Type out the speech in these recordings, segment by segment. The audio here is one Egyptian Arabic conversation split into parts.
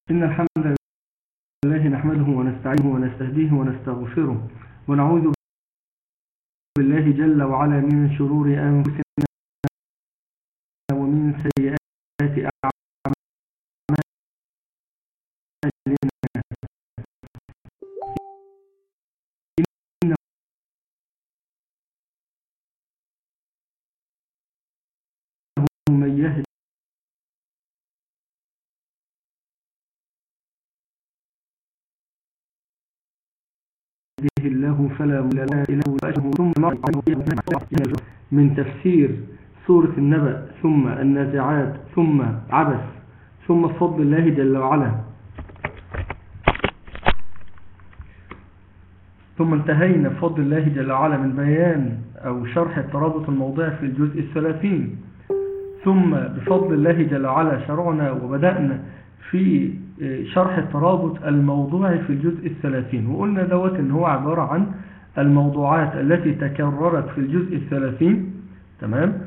إن الحمد لله نحمده ونستعينه ونستهديه ونستغفره ونعوذ بالله جل وعلا من شرور أنفسنا ومن سيئات أعمالنا إنه من يهد يهده الله فلا مضل له إله ثم من تفسير سورة النبأ ثم النازعات ثم عبس ثم فضل الله جل وعلا ثم انتهينا بفضل الله جل وعلا من بيان أو شرح الترابط الموضوعي في الجزء الثلاثين ثم بفضل الله جل وعلا شرعنا وبدأنا في شرح الترابط الموضوعي في الجزء الثلاثين وقلنا دوت ان هو عبارة عن الموضوعات التي تكررت في الجزء الثلاثين تمام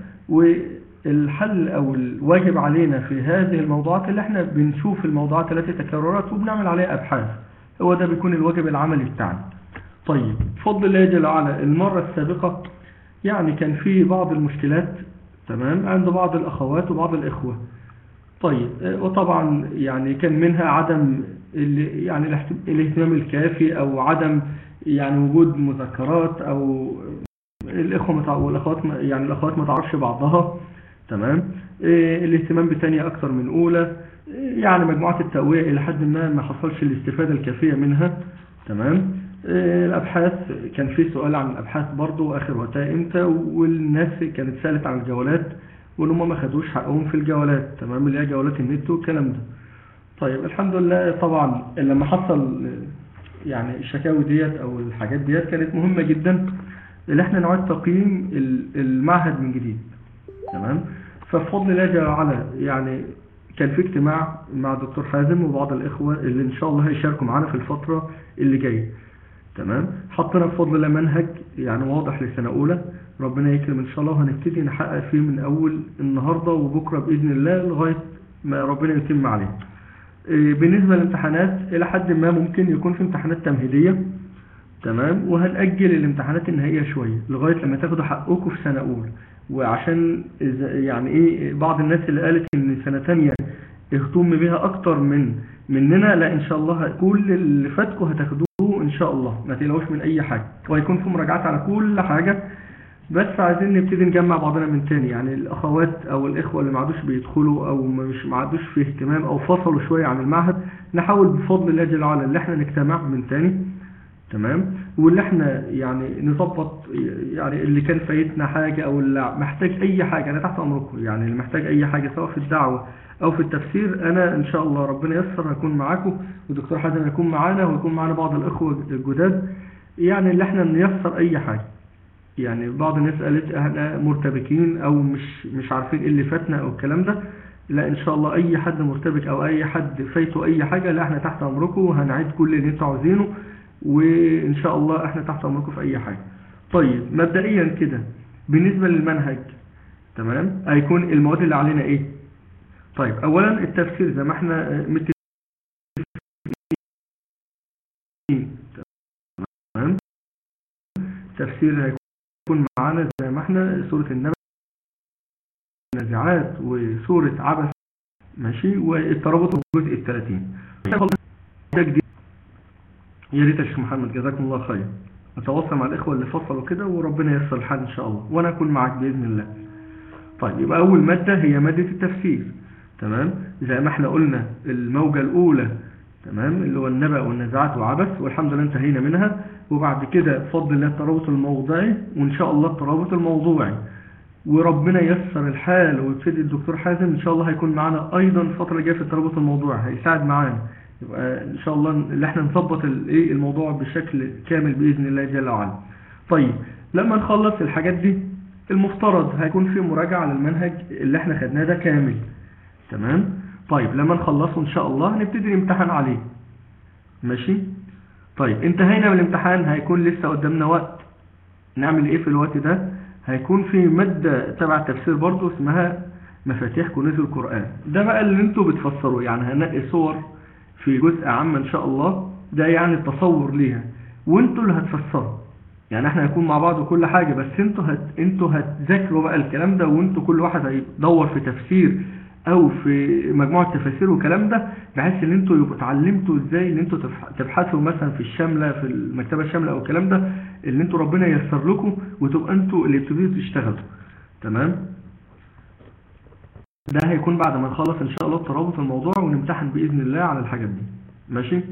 والحل او الواجب علينا في هذه الموضوعات اللي احنا بنشوف الموضوعات التي تكررت وبنعمل عليها ابحاث هو ده بيكون الواجب العملي بتاعنا طيب بفضل الله جل وعلا المرة السابقة يعني كان في بعض المشكلات تمام عند بعض الاخوات وبعض الاخوة طيب وطبعا يعني كان منها عدم يعني الاهتمام الكافي او عدم يعني وجود مذكرات او الاخوه والاخوات يعني الاخوات ما تعرفش بعضها تمام الاهتمام بثانيه اكثر من اولى يعني مجموعه التقويه الى حد ما ما حصلش الاستفاده الكافيه منها تمام الابحاث كان في سؤال عن الابحاث برضو اخر وقتها امتى والناس كانت سالت عن الجولات وان هم ما خدوش حقهم في الجولات تمام اللي هي جولات النت والكلام ده طيب الحمد لله طبعا لما حصل يعني الشكاوي ديت او الحاجات ديت كانت مهمة جدا اللي احنا نعيد تقييم المعهد من جديد تمام فبفضل الله جل وعلا يعني كان في اجتماع مع الدكتور حازم وبعض الاخوة اللي ان شاء الله هيشاركوا معانا في الفترة اللي جايه تمام حطينا بفضل الله منهج يعني واضح لسنة اولى ربنا يكرم ان شاء الله وهنبتدي نحقق فيه من اول النهاردة وبكرة باذن الله لغاية ما ربنا يتم عليه بالنسبة للامتحانات الى حد ما ممكن يكون في امتحانات تمهيدية تمام وهنأجل الامتحانات النهائية شوية لغاية لما تاخدوا حقكم في سنة اولى وعشان يعني ايه بعض الناس اللي قالت ان سنة تانية اهتم بها اكتر من مننا لا ان شاء الله كل اللي فاتكم هتاخدوه ان شاء الله ما تقلقوش من اي حاجة وهيكون في مراجعات على كل حاجة بس عايزين نبتدي نجمع بعضنا من تاني يعني الاخوات او الاخوة اللي ما عادوش بيدخلوا او مش ما عادوش في اهتمام او فصلوا شوية عن المعهد نحاول بفضل الله جل وعلا اللي احنا نجتمع من تاني تمام واللي احنا يعني نظبط يعني اللي كان فايتنا حاجة او اللي محتاج اي حاجة انا تحت امركم يعني اللي محتاج اي حاجة سواء في الدعوة او في التفسير انا ان شاء الله ربنا يسر هكون معاكم ودكتور حازم هيكون معانا ويكون معانا بعض الاخوة الجداد يعني اللي احنا نيسر اي حاجة يعني بعض الناس قالت احنا مرتبكين او مش مش عارفين ايه اللي فاتنا او الكلام ده لا ان شاء الله اي حد مرتبك او اي حد فايته اي حاجة لا احنا تحت امركم وهنعيد كل اللي انتوا عاوزينه وان شاء الله احنا تحت امركم في اي حاجة طيب مبدئيا كده بالنسبة للمنهج تمام هيكون المواد اللي علينا ايه طيب اولا التفسير زي ما احنا متفقين تمام التفسير هيكون معانا زي ما احنا سورة النبأ النازعات وسورة عبس ماشي والترابط الجزء الثلاثين ده جديد يا ريت يا شيخ محمد جزاكم الله خير اتواصل مع الاخوه اللي فصلوا كده وربنا ييسر الحال ان شاء الله وانا اكون معاك باذن الله طيب يبقى اول ماده هي ماده التفسير تمام زي ما احنا قلنا الموجه الاولى تمام اللي هو النبأ والنزعات وعبس والحمد لله انتهينا منها وبعد كده بفضل الله الترابط الموضعي وان شاء الله الترابط الموضوعي وربنا ييسر الحال ويبتدي الدكتور حازم ان شاء الله هيكون معانا ايضا الفتره اللي جايه في الترابط الموضوعي هيساعد معانا يبقى ان شاء الله اللي احنا نظبط الايه الموضوع بشكل كامل باذن الله جل وعلا طيب لما نخلص الحاجات دي المفترض هيكون في مراجعه للمنهج اللي احنا خدناه ده كامل تمام طيب لما نخلصه ان شاء الله هنبتدي نمتحن عليه ماشي طيب انتهينا من الامتحان هيكون لسه قدامنا وقت نعمل ايه في الوقت ده هيكون في مادة تبع التفسير برضو اسمها مفاتيح كنوز القرآن ده بقى اللي انتوا بتفسروا يعني هنلاقي صور في جزء عام ان شاء الله ده يعني التصور ليها وانتوا اللي هتفسروا يعني احنا هنكون مع بعض وكل حاجة بس انتوا هت... انتوا هتذاكروا بقى الكلام ده وانتوا كل واحد هيدور في تفسير او في مجموعة تفاسير والكلام ده بحيث ان انتوا يبقوا اتعلمتوا ازاي ان انتوا تبحثوا مثلا في الشاملة في المكتبة الشاملة او الكلام ده اللي انتوا ربنا ييسر لكم وتبقى انتوا اللي تبتدوا تشتغلوا تمام ده هيكون بعد ما نخلص ان شاء الله ترابط الموضوع ونمتحن باذن الله على الحاجات دي ماشي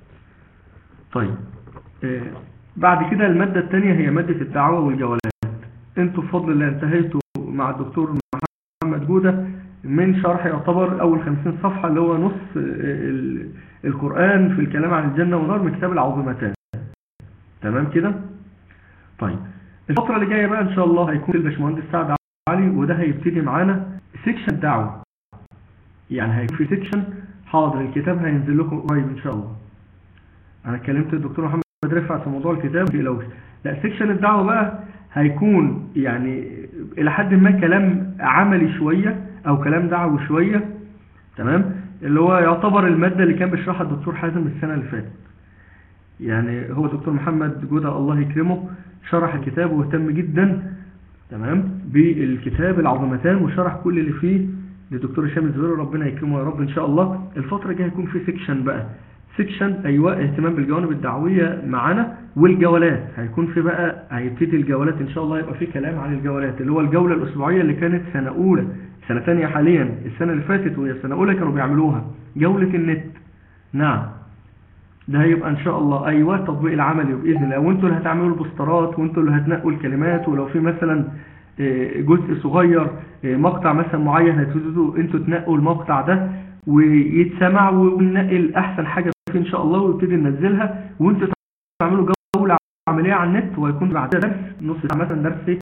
طيب آه بعد كده المادة الثانية هي مادة الدعوة والجولات انتوا بفضل الله انتهيتوا مع الدكتور محمد جودة من شرح يعتبر اول خمسين صفحة اللي هو نص القرآن في الكلام عن الجنة والنار من كتاب العظمتان تمام كده طيب الفترة اللي جاية بقى ان شاء الله هيكون الباشمهندس سعد علي وده هيبتدي معانا سيكشن دعوة يعني هيكون في سيكشن حاضر الكتاب هينزل لكم قريب ان شاء الله انا اتكلمت الدكتور محمد رفعت في موضوع الكتاب في لوش لا سيكشن الدعوة بقى هيكون يعني الى حد ما كلام عملي شوية او كلام دعوي شوية تمام اللي هو يعتبر المادة اللي كان بيشرحها الدكتور حازم السنة اللي فاتت يعني هو دكتور محمد جودة الله يكرمه شرح الكتاب واهتم جدا تمام بالكتاب العظمتان وشرح كل اللي فيه للدكتور هشام الزبير ربنا يكرمه يا رب ان شاء الله الفترة الجايه هيكون في سيكشن بقى سيكشن ايوه اهتمام بالجوانب الدعوية معانا والجولات هيكون في بقى هيبتدي الجولات ان شاء الله يبقى في كلام عن الجولات اللي هو الجولة الاسبوعية اللي كانت سنة اولى سنة ثانيه حاليا السنة اللي فاتت وهي سنة اولى كانوا بيعملوها جولة النت نعم ده هيبقى ان شاء الله ايوه التطبيق العملي باذن الله وانتوا اللي هتعملوا البوسترات وانتوا اللي هتنقوا الكلمات ولو في مثلا جزء صغير مقطع مثلا معين هتبتدوا انتوا تنقوا المقطع ده ويتسمع وننقل احسن حاجه فيه ان شاء الله ونبتدي ننزلها وانتوا تعملوا جوله عمليه على النت ويكون بعدها درس نص ساعه مثلا درس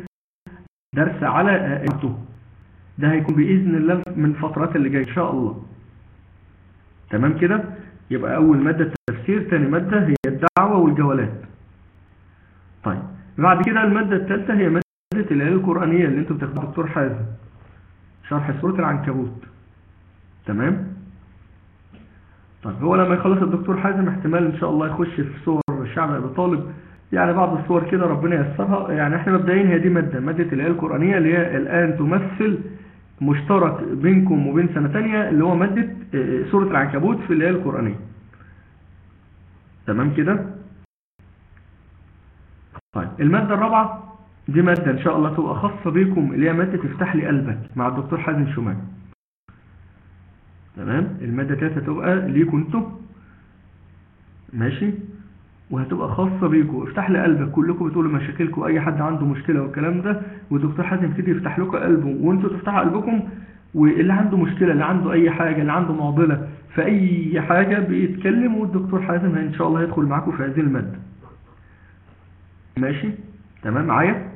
درس على مكتوب ده هيكون باذن الله من الفترات اللي جايه ان شاء الله تمام كده يبقى أول مادة التفسير ثاني مادة هي الدعوة والجولات طيب بعد كده المادة الثالثة هي مادة الآية القرآنية اللي انتوا بتاخدوها دكتور حازم شرح سورة العنكبوت تمام طيب هو لما يخلص الدكتور حازم احتمال ان شاء الله يخش في صور الشعب ابي طالب يعني بعض الصور كده ربنا ييسرها يعني احنا مبدئيا هي دي مادة مادة الآية القرآنية اللي هي الآن تمثل مشترك بينكم وبين سنة تانية اللي هو مادة سورة العنكبوت في الآية القرآنية تمام كده طيب المادة الرابعة دي مادة ان شاء الله تبقى خاصة بيكم اللي هي مادة افتح لي قلبك مع الدكتور حازم شمال تمام المادة الثالثة تبقى ليكم انتم ماشي وهتبقى خاصة بيكم افتح لي قلبك كلكم بتقولوا مشاكلكم اي حد عنده مشكلة والكلام ده والدكتور حازم يبتدي يفتح لكم قلبه وانتوا تفتحوا قلبكم واللي عنده مشكلة اللي عنده اي حاجة اللي عنده معضلة في اي حاجة بيتكلم والدكتور حازم ان شاء الله هيدخل معاكم في هذه المادة ماشي تمام معايا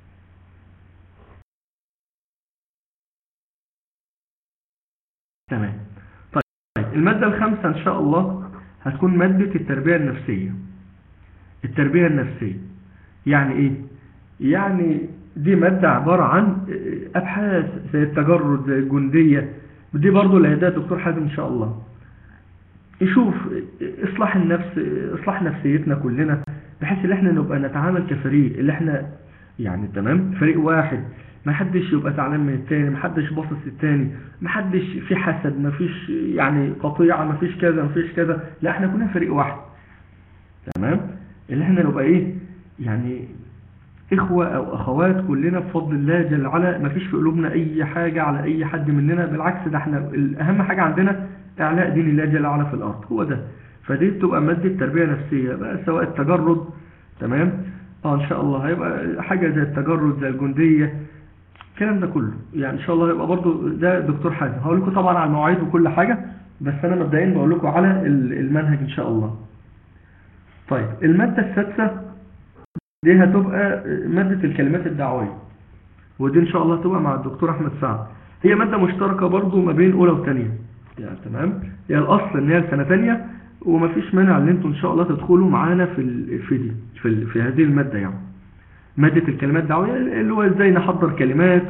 تمام طيب المادة الخامسة ان شاء الله هتكون مادة التربية النفسية التربية النفسية يعني ايه يعني دي مادة عبارة عن ابحاث زي التجرد زي الجندية دي برضو اللي هيديها الدكتور حازم ان شاء الله يشوف اصلاح النفس اصلاح نفسيتنا كلنا بحيث ان احنا نبقى نتعامل كفريق اللي احنا يعني تمام فريق واحد ما حدش يبقى زعلان من التاني ما حدش باصص للتاني ما حدش في حسد ما فيش يعني قطيعة ما فيش كذا ما فيش كذا لا احنا كنا فريق واحد تمام اللي احنا نبقى ايه يعني اخوة او اخوات كلنا بفضل الله جل وعلا ما فيش في قلوبنا اي حاجة على اي حد مننا بالعكس ده احنا اهم حاجة عندنا اعلاء دين الله جل وعلا في الارض هو ده فدي بتبقى مادة تربية نفسية بقى سواء التجرد تمام اه ان شاء الله هيبقى حاجة زي التجرد زي الجندية الكلام ده كله يعني ان شاء الله يبقى برضو ده دكتور حازم هقول لكم طبعا على المواعيد وكل حاجة بس انا مبدئيا بقول لكم على المنهج ان شاء الله طيب المادة السادسة دي هتبقى مادة الكلمات الدعوية ودي ان شاء الله هتبقى مع الدكتور احمد سعد هي مادة مشتركة برضو ما بين اولى وثانيه يعني تمام هي الاصل ان هي سنة ثانيه ومفيش مانع ان انتوا ان شاء الله تدخلوا معانا في ال في دي في, ال في هذه المادة يعني مادة الكلمات الدعوية اللي هو ازاي نحضر كلمات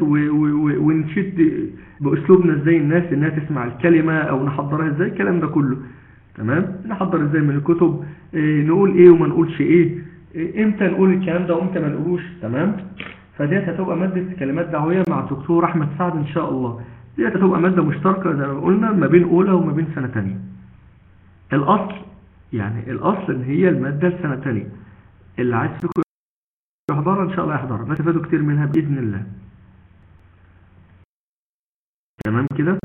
ونشد باسلوبنا ازاي الناس انها تسمع الكلمة او نحضرها ازاي الكلام ده كله تمام نحضر ازاي من الكتب إيه نقول ايه وما نقولش ايه, إيه امتى نقول الكلام ده وامتى ما نقولوش تمام فديت هتبقى مادة كلمات دعوية مع الدكتور احمد سعد ان شاء الله ديت هتبقى مادة مشتركة زي ما قلنا ما بين اولى وما بين سنة تانية الاصل يعني الاصل ان هي المادة السنة تانية اللي عايز فيكم يحضرها ان شاء الله يحضرها ما تفادوا كتير منها باذن الله تمام كده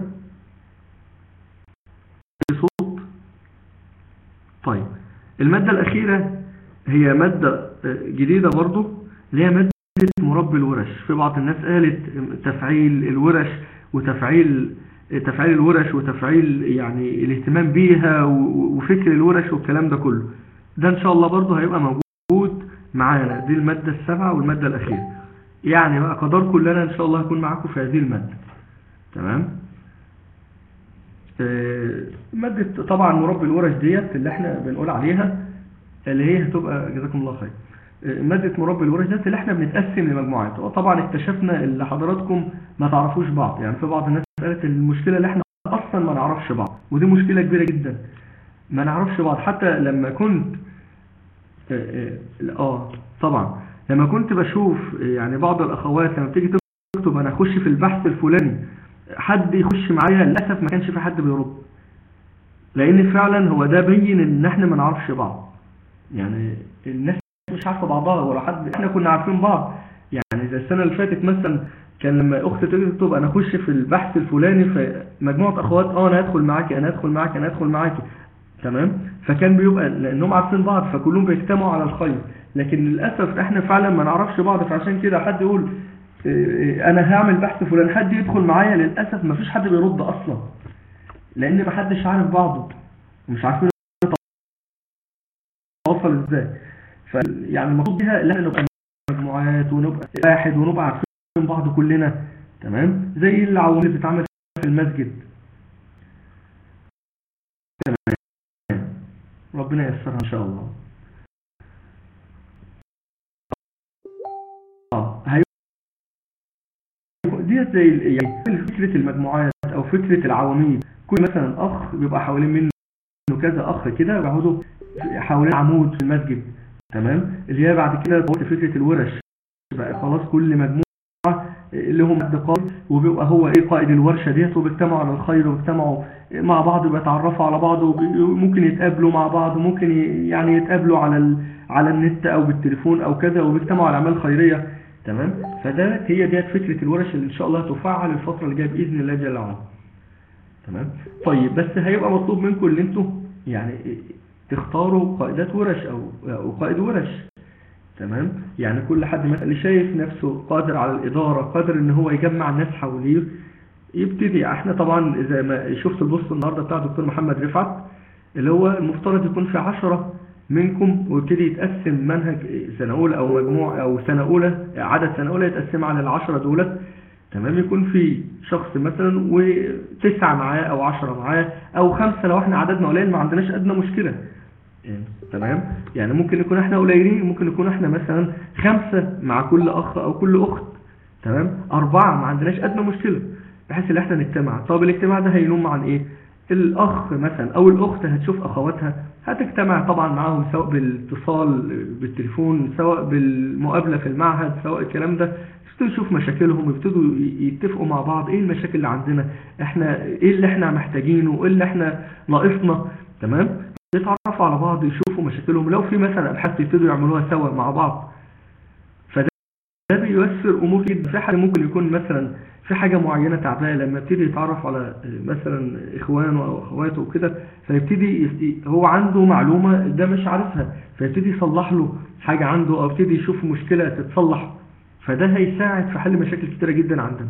صوت طيب المادة الأخيرة هي مادة جديدة برضو اللي هي مادة مربي الورش في بعض الناس قالت تفعيل الورش وتفعيل تفعيل الورش وتفعيل يعني الاهتمام بيها وفكر الورش والكلام ده كله ده ان شاء الله برضو هيبقى موجود معانا دي المادة السابعة والمادة الأخيرة يعني بقى قدر كلنا ان شاء الله هكون معاكم في هذه المادة تمام مادة طبعا مربي الورش ديت اللي احنا بنقول عليها اللي هي هتبقى جزاكم الله خير مادة مربي الورش ديت اللي احنا بنتقسم لمجموعات وطبعا اكتشفنا اللي حضراتكم ما تعرفوش بعض يعني في بعض الناس قالت المشكلة اللي احنا اصلا ما نعرفش بعض ودي مشكلة كبيرة جدا ما نعرفش بعض حتى لما كنت اه طبعا لما كنت بشوف يعني بعض الاخوات لما بتيجي تكتب انا اخش في البحث الفلاني حد يخش معايا للاسف ما كانش في حد بيرد لان فعلا هو ده بين ان احنا ما نعرفش بعض يعني الناس مش عارفه بعضها ولا حد احنا كنا عارفين بعض يعني زي السنه اللي فاتت مثلا كان لما اختي تيجي تكتب انا اخش في البحث الفلاني فمجموعه اخوات اه انا هدخل معاكي انا هدخل معاكي انا هدخل معاكي تمام فكان بيبقى لانهم عارفين بعض فكلهم بيجتمعوا على الخير لكن للاسف احنا فعلا ما نعرفش بعض فعشان كده حد يقول انا هعمل بحث فلان حد يدخل معايا للاسف ما فيش حد بيرد اصلا لان ما حدش عارف بعضه ومش عارفين نتواصل ازاي فيعني المفروض بيها لا نبقى مجموعات ونبقى واحد ونبقى عارفين بعض كلنا تمام زي العوامل اللي بتتعمل في المسجد تمام ربنا ييسرها ان شاء الله اه ديت زي يعني فكرة المجموعات او فكرة العواميد كل مثلا اخ بيبقى حوالين منه كذا اخ كده بيقعدوا حوالين عمود في المسجد تمام اللي هي بعد كده فكرة الورش بقى خلاص كل مجموعة لهم حد قائد وبيبقى هو ايه قائد الورشة ديت وبيجتمعوا على الخير وبيجتمعوا مع بعض وبيتعرفوا على بعض وممكن يتقابلوا مع بعض وممكن يعني يتقابلوا على ال... على النت او بالتليفون او كذا وبيجتمعوا على اعمال خيرية تمام فده هي ديت فكرة الورش اللي ان شاء الله تفعل الفترة اللي جايه باذن الله جل وعلا تمام طيب بس هيبقى مطلوب منكم ان انتوا يعني تختاروا قائدات ورش او او قائد ورش تمام يعني كل حد مثلا اللي شايف نفسه قادر على الاداره قادر ان هو يجمع الناس حواليه يبتدي احنا طبعا زي ما شفت البوست النهارده بتاع الدكتور محمد رفعت اللي هو المفترض يكون في 10 منكم ويبتدي يتقسم منهج سنه اولى او مجموع او سنه اولى عدد سنه اولى يتقسم على العشرة دولت تمام يكون في شخص مثلا وتسعة معاه او عشرة معاه او خمسة لو احنا عددنا قليل ما عندناش ادنى مشكلة يعني تمام يعني ممكن نكون احنا قليلين ممكن نكون احنا مثلا خمسة مع كل اخ او كل اخت تمام اربعة ما عندناش ادنى مشكلة بحيث ان احنا نجتمع طب الاجتماع ده هينم عن ايه الاخ مثلا او الاخت هتشوف اخواتها هتجتمع طبعا معاهم سواء بالاتصال بالتليفون سواء بالمقابلة في المعهد سواء الكلام ده يبتدوا يشوف مشاكلهم يبتدوا يتفقوا مع بعض ايه المشاكل اللي عندنا احنا ايه اللي احنا محتاجينه وايه اللي احنا ناقصنا تمام يتعرفوا على بعض يشوفوا مشاكلهم لو في مثلا ابحاث يبتدوا يعملوها سوا مع بعض فده ده بييسر امور جدا في حاجه ممكن يكون مثلا في حاجه معينه تعبانه لما يبتدي يتعرف على مثلا اخوانه او اخواته وكده فيبتدي هو عنده معلومه ده مش عارفها فيبتدي يصلح له حاجه عنده او يبتدي يشوف مشكله تتصلح فده هيساعد في حل مشاكل كتيره جدا عندنا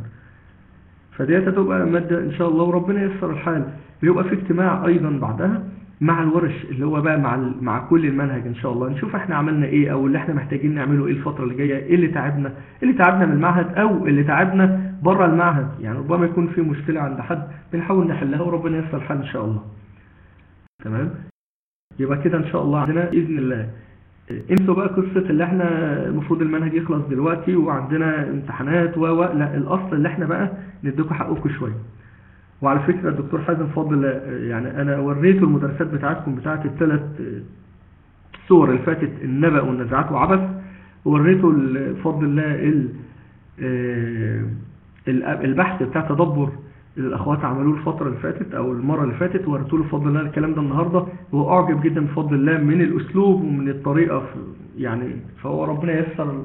فديت هتبقى ماده ان شاء الله وربنا ييسر الحال بيبقى في اجتماع ايضا بعدها مع الورش اللي هو بقى مع مع كل المنهج ان شاء الله نشوف احنا عملنا ايه او اللي احنا محتاجين نعمله ايه الفتره اللي جايه ايه اللي تعبنا ايه اللي تعبنا من المعهد او اللي تعبنا بره المعهد يعني ربما يكون في مشكله عند حد بنحاول نحلها وربنا ييسر الحال ان شاء الله تمام يبقى كده ان شاء الله عندنا باذن الله انسوا بقى قصه اللي احنا المفروض المنهج يخلص دلوقتي وعندنا امتحانات و لا الاصل اللي احنا بقى نديكم حقكم شويه وعلى فكرة الدكتور حازم فضل يعني انا وريته المدرسات بتاعتكم بتاعت الثلاث صور اللي فاتت النبأ والنزعات وعبث وريته بفضل الله ال- آه، البحث بتاع تدبر اللي الاخوات عملوه الفترة اللي فاتت او المرة اللي فاتت وريته له بفضل الله الكلام ده النهاردة وهو اعجب جدا بفضل الله من الاسلوب ومن الطريقة في- يعني فهو ربنا ييسر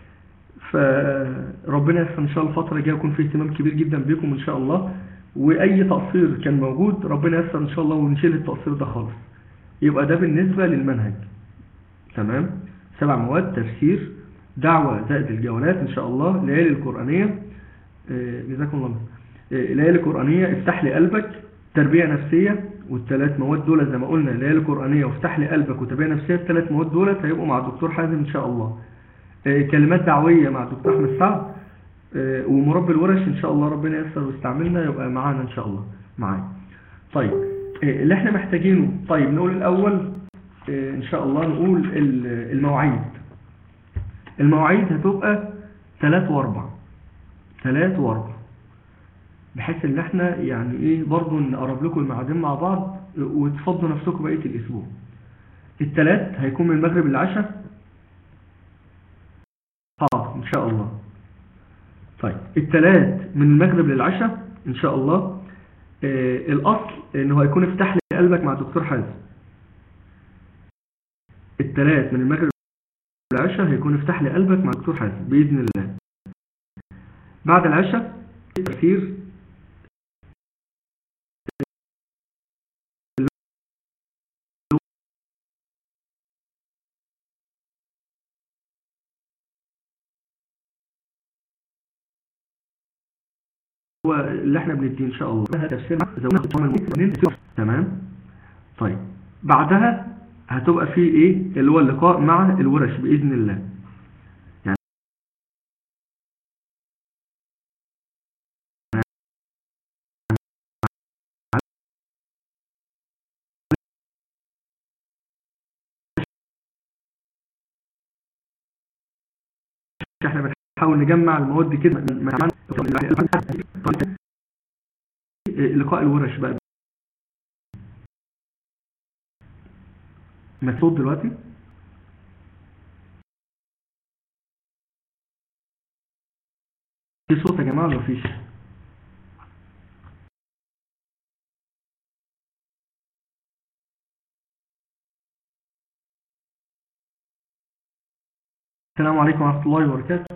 فربنا ييسر ان شاء الله الفترة الجاية يكون في اهتمام كبير جدا بكم ان شاء الله واي تقصير كان موجود ربنا ييسر ان شاء الله ونشيل التقصير ده خالص يبقى ده بالنسبة للمنهج تمام سبع مواد تفسير دعوة زائد الجولات ان شاء الله ليالي القرآنية آه، جزاكم الله خير. آه، ليالي القرآنية افتح لي قلبك تربية نفسية والثلاث مواد دول زي ما قلنا ليالي القرآنية وافتح لي قلبك وتربية نفسية الثلاث مواد دول هيبقوا مع الدكتور حازم ان شاء الله آه، كلمات دعوية مع الدكتور احمد سعد آه، ومربي الورش ان شاء الله ربنا ييسر ويستعملنا يبقى معانا ان شاء الله معايا طيب آه، اللي احنا محتاجينه طيب نقول الاول آه، ان شاء الله نقول ال- المواعيد المواعيد هتبقى ثلاث واربع ثلاث واربع بحيث ان احنا يعني ايه برضو نقرب لكم الميعادين مع بعض وتفضوا نفسكم بقية الاسبوع الثلاث هيكون من المغرب للعشاء حاضر ان شاء الله طيب الثلاث من المغرب للعشاء ان شاء الله آه الاصل انه هيكون افتح لي قلبك مع الدكتور حازم الثلاث من المغرب للعشاء هيكون افتح لي قلبك مع الدكتور حازم باذن الله بعد العشاء تفسير هو اللي احنا بنديه ان شاء الله ده تفسير زودنا تمام طيب بعدها هتبقى في ايه اللي هو اللقاء مع الورش باذن الله يعني احنا بنحاول نجمع المواد كده من من عمان لقاء الورش بقى مسعود دلوقتي في صوت يا جماعة ولا مفيش السلام عليكم ورحمة الله وبركاته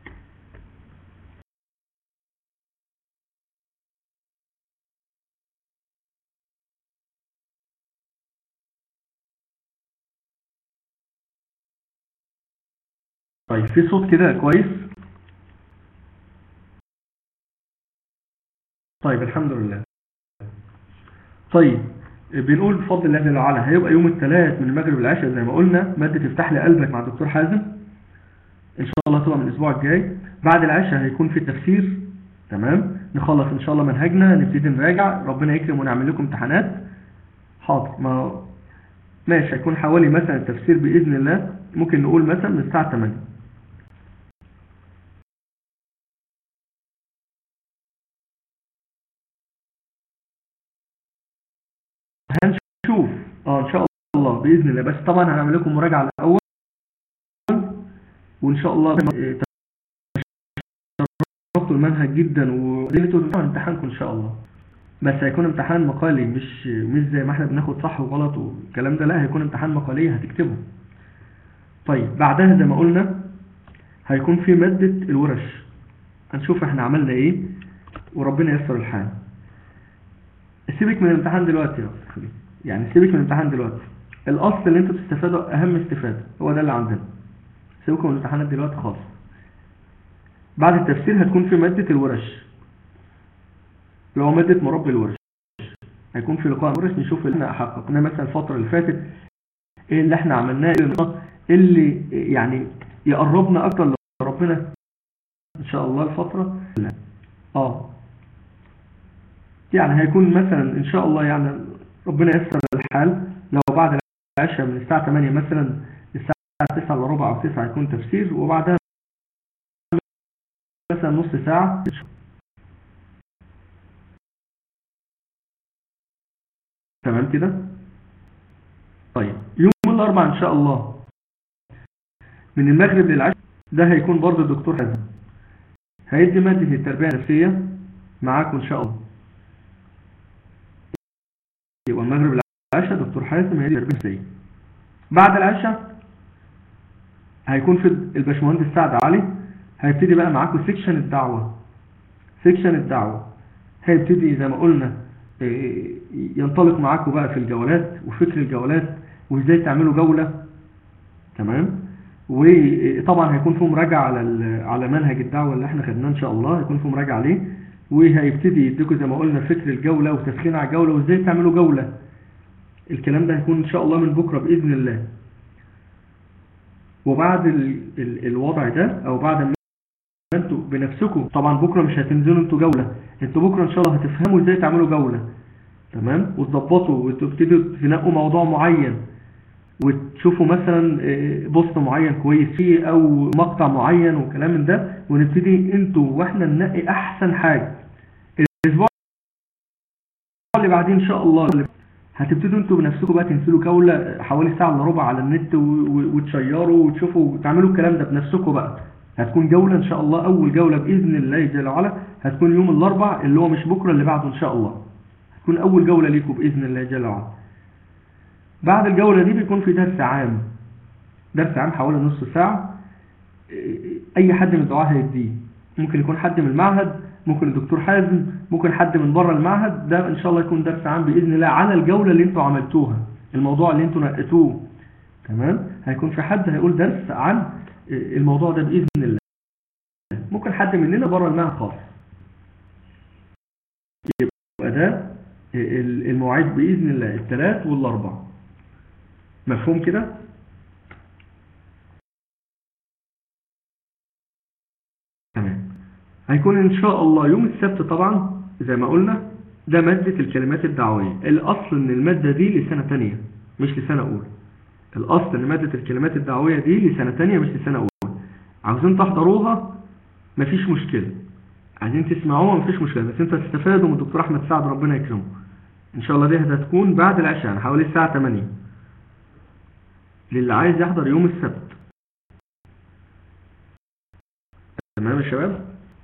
طيب في صوت كده كويس طيب الحمد لله طيب بنقول بفضل الله جل وعلا هيبقى يوم الثلاث من المغرب للعشاء زي ما قلنا مادة افتح لي قلبك مع الدكتور حازم ان شاء الله تبقى من الاسبوع الجاي بعد العشاء هيكون في تفسير تمام نخلص ان شاء الله منهجنا نبتدي نراجع ربنا يكرم ونعمل لكم امتحانات حاضر ما ماشي هيكون حوالي مثلا التفسير باذن الله ممكن نقول مثلا من الساعه 8 هنشوف اه ان شاء الله باذن الله بس طبعا هنعمل لكم مراجعه الاول وان شاء الله تشرفتوا المنهج جدا ودينتوا امتحانكم ان شاء الله بس هيكون امتحان مقالي مش مش زي ما احنا بناخد صح وغلط والكلام ده لا هيكون امتحان مقالي هتكتبه طيب بعدها زي ما قلنا هيكون في مادة الورش هنشوف احنا عملنا ايه وربنا ييسر الحال سيبك من الامتحان دلوقتي يا أخي. يعني سيبك من الامتحان دلوقتي الاصل اللي انتوا تستفادوا اهم استفادة هو ده اللي عندنا سيبكم من الامتحانات دلوقتي خالص بعد التفسير هتكون في مادة الورش اللي هو مادة مربي الورش هيكون في لقاء ورش نشوف اللي احنا حققناه مثلا الفترة اللي فاتت ايه اللي احنا عملناه ايه اللي يعني يقربنا اكتر لربنا ان شاء الله الفترة لا. اه يعني هيكون مثلا ان شاء الله يعني ربنا يسر الحال لو بعد العشاء من الساعة 8 مثلا الساعة 9 الا ربع او 9 هيكون تفسير وبعدها مثلا نص ساعة تمام كده طيب يوم الاربع ان شاء الله من المغرب للعشاء ده هيكون برضه الدكتور حازم هيدي مادة التربية النفسية معاكم ان شاء الله يبقى المغرب للعشاء دكتور حازم هيدي التربية النفسية بعد العشاء هيكون في الباشمهندس سعد علي هيبتدي بقى معاكم سيكشن الدعوة سيكشن الدعوة هيبتدي زي ما قلنا إيه، ينطلق معاكم بقى في الجولات وفكر الجولات وازاي تعملوا جولة تمام وطبعا هيكون في مراجعة على ال- على منهج الدعوة اللي احنا خدناه ان شاء الله هيكون في مراجعة عليه وهيبتدي يديكم زي ما قلنا فكر الجولة وتسخين على الجولة وازاي تعملوا جولة الكلام ده هيكون ان شاء الله من بكرة بإذن الله وبعد ال ال الوضع ده او بعد ما انتوا بنفسكم طبعا بكرة مش هتنزلوا انتوا جولة انتوا بكرة ان شاء الله هتفهموا ازاي تعملوا جولة تمام وتظبطوا وتبتدوا تنقوا موضوع معين وتشوفوا مثلا آه، بوست معين كويس فيه او مقطع معين وكلام من ده ونبتدي انتوا واحنا ننقي احسن حاجة الاسبوع اللي بعدين ان شاء الله هتبتدوا انتوا بنفسكم بقى تنزلوا جولة حوالي ساعة الا ربع على النت و- و- وتشيروا وتشوفوا وتعملوا الكلام ده بنفسكم بقى هتكون جولة ان شاء الله اول جولة باذن الله جل وعلا هتكون يوم الاربع اللي هو مش بكرة اللي بعده ان شاء الله هتكون اول جولة ليكم باذن الله جل وعلا بعد الجولة دي بيكون في درس عام درس عام حوالي نص ساعة اي حد من الدعاة هيديه ممكن يكون حد من المعهد ممكن الدكتور حازم ممكن حد من بره المعهد ده ان شاء الله يكون درس عام باذن الله على الجولة اللي انتوا عملتوها الموضوع اللي انتوا نقيتوه تمام هيكون في حد هيقول درس عن الموضوع ده باذن الله ممكن حد مننا بره المعهد خالص يبقى ده المواعيد باذن الله الثلاث والاربع مفهوم كده تمام هيكون ان شاء الله يوم السبت طبعا زي ما قلنا ده مادة الكلمات الدعوية الاصل ان المادة دي لسنة تانية مش لسنة اولى الاصل ان مادة الكلمات الدعوية دي لسنة تانية مش لسنة اولى عاوزين تحضروها مفيش مشكلة عايزين تسمعوها مفيش مشكلة بس انت تستفادوا من الدكتور احمد سعد ربنا يكرمه ان شاء الله دي هتكون بعد العشاء يعني حوالي الساعة 8 للي عايز يحضر يوم السبت تمام يا شباب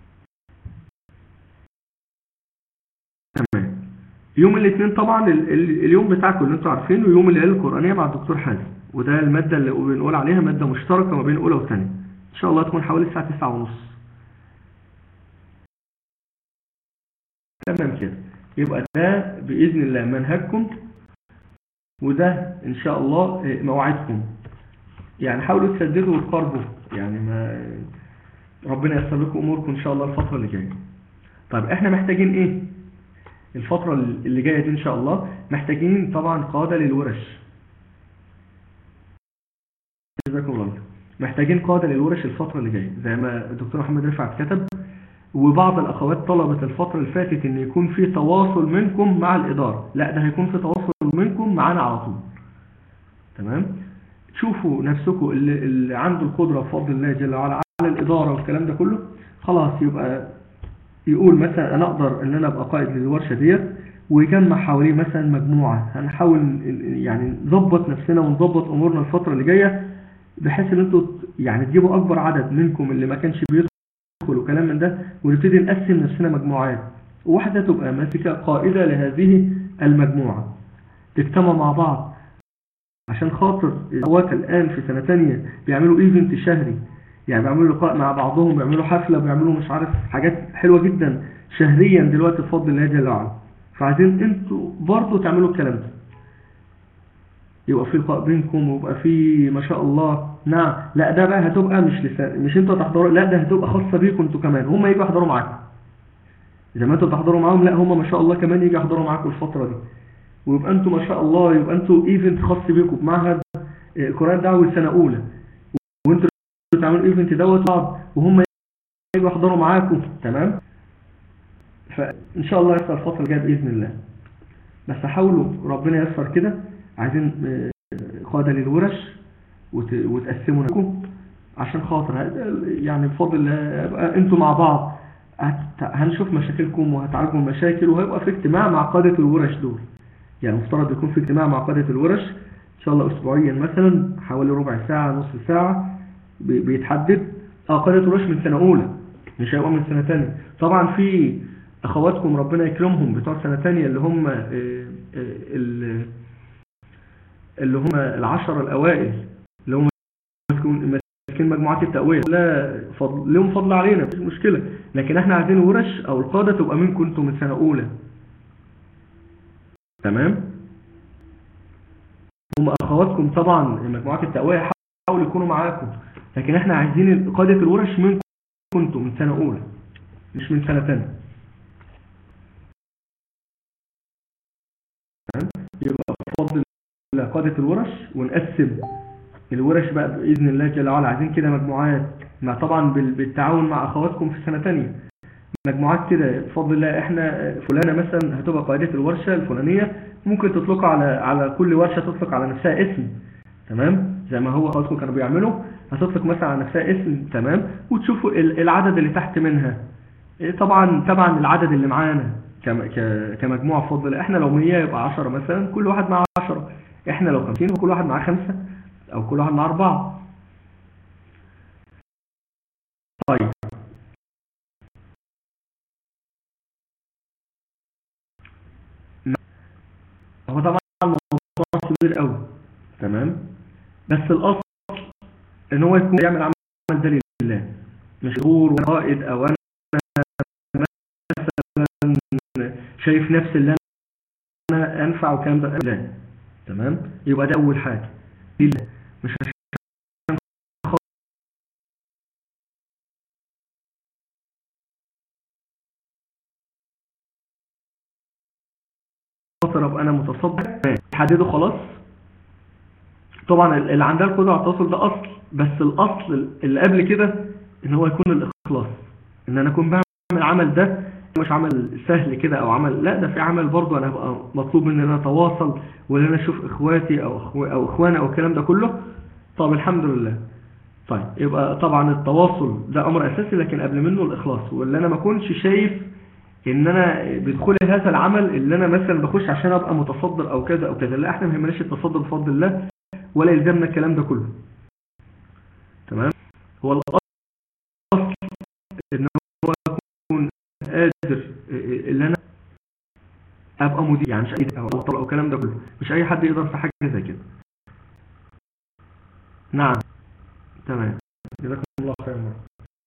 تمام يوم الاثنين طبعا ال ال اليوم بتاعكم اللي انتوا عارفينه يوم العيله القرآنية مع الدكتور حازم وده المادة اللي بنقول عليها مادة مشتركة ما بين اولى وثانيه ان شاء الله تكون حوالي الساعة 9 ونص تمام كده يبقى ده بإذن الله منهجكم وده إن شاء الله مواعيدكم يعني حاولوا تسددوا وتقاربوا يعني ما ربنا ييسر لكم أموركم إن شاء الله الفترة اللي جاية طيب إحنا محتاجين إيه الفترة اللي جاية دي إن شاء الله محتاجين طبعا قادة للورش جزاكم الله خير. محتاجين قادة للورش الفترة اللي جاية زي ما الدكتور محمد رفعت كتب وبعض الأخوات طلبت الفترة اللي فاتت إن يكون في تواصل منكم مع الإدارة لا ده هيكون في تواصل منكم معانا على طول تمام تشوفوا نفسكم اللي, اللي عنده القدرة بفضل الله جل وعلا على الإدارة والكلام ده كله خلاص يبقى يقول مثلا أنا أقدر إن أنا أبقى قائد للورشة ديت ويجمع حواليه مثلا مجموعة هنحاول يعني نظبط نفسنا ونظبط أمورنا الفترة اللي جاية بحيث إن أنتوا يعني تجيبوا أكبر عدد منكم اللي ما كانش بيدخل ندخل وكلام من ده ونبتدي نقسم نفسنا مجموعات واحدة تبقى ماسكة قائدة لهذه المجموعة تجتمع مع بعض عشان خاطر الأخوات الآن في سنة تانية بيعملوا ايفنت شهري يعني بيعملوا لقاء مع بعضهم بيعملوا حفلة بيعملوا مش عارف حاجات حلوة جدا شهريا دلوقتي بفضل الله جل وعلا فعايزين انتوا برضو تعملوا الكلام ده يبقى في لقاء بينكم ويبقى في ما شاء الله نعم لا ده بقى هتبقى مش لسا... مش انتوا تحضروا لا ده هتبقى خاصة بيكم انتوا كمان هم يجوا يحضروا معاكم زي ما انتوا تحضروا معاهم لا هم ما شاء الله كمان يجوا يحضروا معاكم الفترة دي ويبقى انتوا ما شاء الله يبقى انتوا ايفنت خاص بيكم بمعهد القرآن دعوة السنة أولى وانتوا تعملوا ايفنت دوت بعض وهم يجوا يحضروا معاكم تمام فان شاء الله يحصل الفترة الجاية بإذن الله بس حاولوا ربنا ييسر كده عايزين قادة للورش وتقسموا لكم عشان خاطر يعني بفضل الله يبقى انتوا مع بعض هنشوف مشاكلكم وهتعالجوا المشاكل وهيبقى في اجتماع مع قادة الورش دول يعني مفترض يكون في اجتماع مع قادة الورش ان شاء الله اسبوعيا مثلا حوالي ربع ساعة نصف ساعة بي- بيتحدد اه قادة الورش من سنة اولى مش هيبقى من سنة تانية طبعا في اخواتكم ربنا يكرمهم بتوع سنة تانية اللي هم آه، آه، ال- اللي هم العشرة الاوائل اللي هم ماسكين ماسكين مجموعات التقوية لا فضل لهم فضل علينا مفيش مشكلة لكن احنا عايزين الورش او القادة تبقى منكم انتم من سنة اولى تمام هم اخواتكم طبعا مجموعات التقوية حاولوا يكونوا معاكم لكن احنا عايزين قادة الورش منكم انتم من سنة اولى مش من سنة تانية تمام؟ يبقى بفضل الله قادة الورش ونقسم الورش بقى بإذن الله جل وعلا عايزين كده مجموعات مع طبعا بال- بالتعاون مع أخواتكم في سنة تانية مجموعات كده بفضل الله احنا فلانة مثلا هتبقى قائدة الورشة الفلانية ممكن تطلق على على كل ورشة تطلق على نفسها اسم تمام زي ما هو أخواتكم كانوا بيعملوا هتطلق مثلا على نفسها اسم تمام وتشوفوا ال- العدد اللي تحت منها إيه طبعا طبعا العدد اللي معانا كم- ك- كمجموعة بفضل الله احنا لو 100 يبقى 10 مثلا كل واحد معاه 10 احنا لو 50 يبقى كل واحد معاه 5 او كل واحد معاه 4 طيب هو طبعا الموضوع كبير قوي تمام بس الاصل ان هو يكون يعمل عمل ده لله مش غور وقائد او انا مثلا شايف نفسي اللي انا انفع والكلام ده لا تمام يبقى ده اول حاجه لله مش عشان خاطر ابقى انا متصدق حدده خلاص طبعا اللي عندها القدره على التواصل ده اصل بس الاصل اللي قبل كده ان هو يكون الاخلاص ان انا اكون بعمل العمل ده مش عمل سهل كده او عمل لا ده في عمل برضه انا هبقى مطلوب مني ان انا اتواصل وان انا اشوف اخواتي او اخو او اخواني او الكلام ده كله طب الحمد لله طيب يبقى طبعا التواصل ده امر اساسي لكن قبل منه الاخلاص واللي انا ما اكونش شايف ان انا بدخولي هذا العمل اللي انا مثلا بخش عشان ابقى متصدر او كذا او كذا لا احنا ما يهمناش التصدر بفضل الله ولا يلزمنا الكلام ده كله تمام هو الاصل ان هو اكون قادر اللي انا ابقى مدير يعني مش اي او او او الكلام ده كله مش اي حد يقدر في حاجه زي كده نعم تمام جزاكم الله خيرا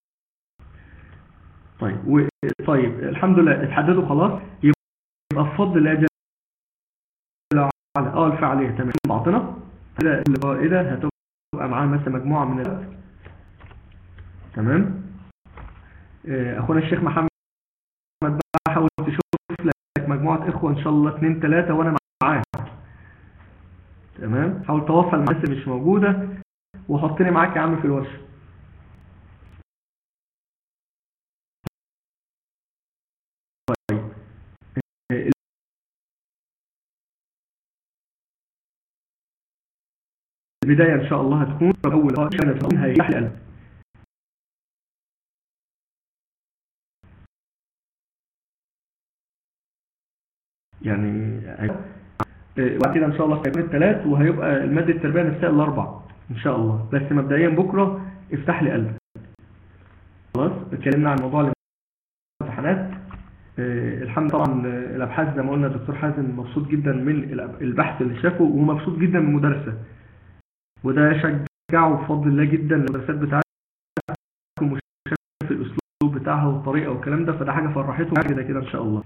طيب و... طيب الحمد لله اتحددوا خلاص يبقى بفضل الله جل وعلا اه الفعاليه تمام بعضنا كده القائده هتبقى معاه مثلا مجموعه من الوقت تمام آه، اخونا الشيخ محمد بقى حاول تشوف لك مجموعه اخوه ان شاء الله اثنين ثلاثه وانا معاك تمام حاول تواصل مع الناس اللي مش موجوده وحطني معاك يا عم في الورشه طيب آه، البداية إن شاء الله هتكون أول كانت هتكون هيفتح لي قلب يعني هي- آه، وبعد كده إن شاء الله هيكون الثلاث وهيبقى المادة التربية نفسها الأربع إن شاء الله بس مبدئيا بكرة افتح لي قلب خلاص اتكلمنا عن موضوع الامتحانات آه، الحمد طبعا آه، الأبحاث زي ما قلنا الدكتور حازم مبسوط جدا من الأب- البحث اللي شافه ومبسوط جدا من المدرسة وده شجعه بفضل الله جدا المدرسات بتاعتكم وشاف الاسلوب بتاعها والطريقه والكلام ده فده حاجه فرحته كده كده ان شاء الله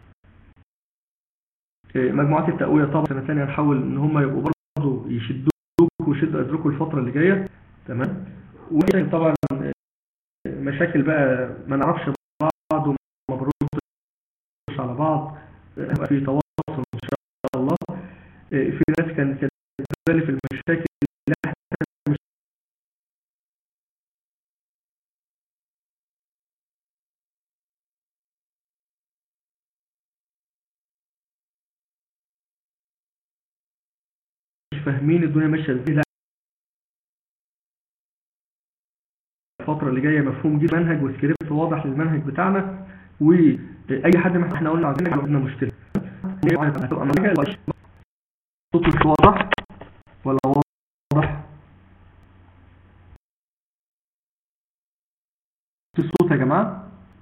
إيه، مجموعات التقويه طبعا سنه ثانيه نحاول ان هم يبقوا برضه يشدوك ويشدوا اجركم الفتره اللي جايه تمام وطبعا آه، مشاكل بقى ما نعرفش بعض وما بنردش على بعض آه، هيبقى في تواصل ان شاء الله آه، في ناس كانت كانت بالي في المشاكل اللي احنا مش مش فاهمين الدنيا ماشيه ازاي لا الفتره اللي جايه مفهوم جدا منهج وسكريبت واضح للمنهج بتاعنا واي حد ما احنا قلنا عايزين عندنا مشكله هتبقى معاك جماعة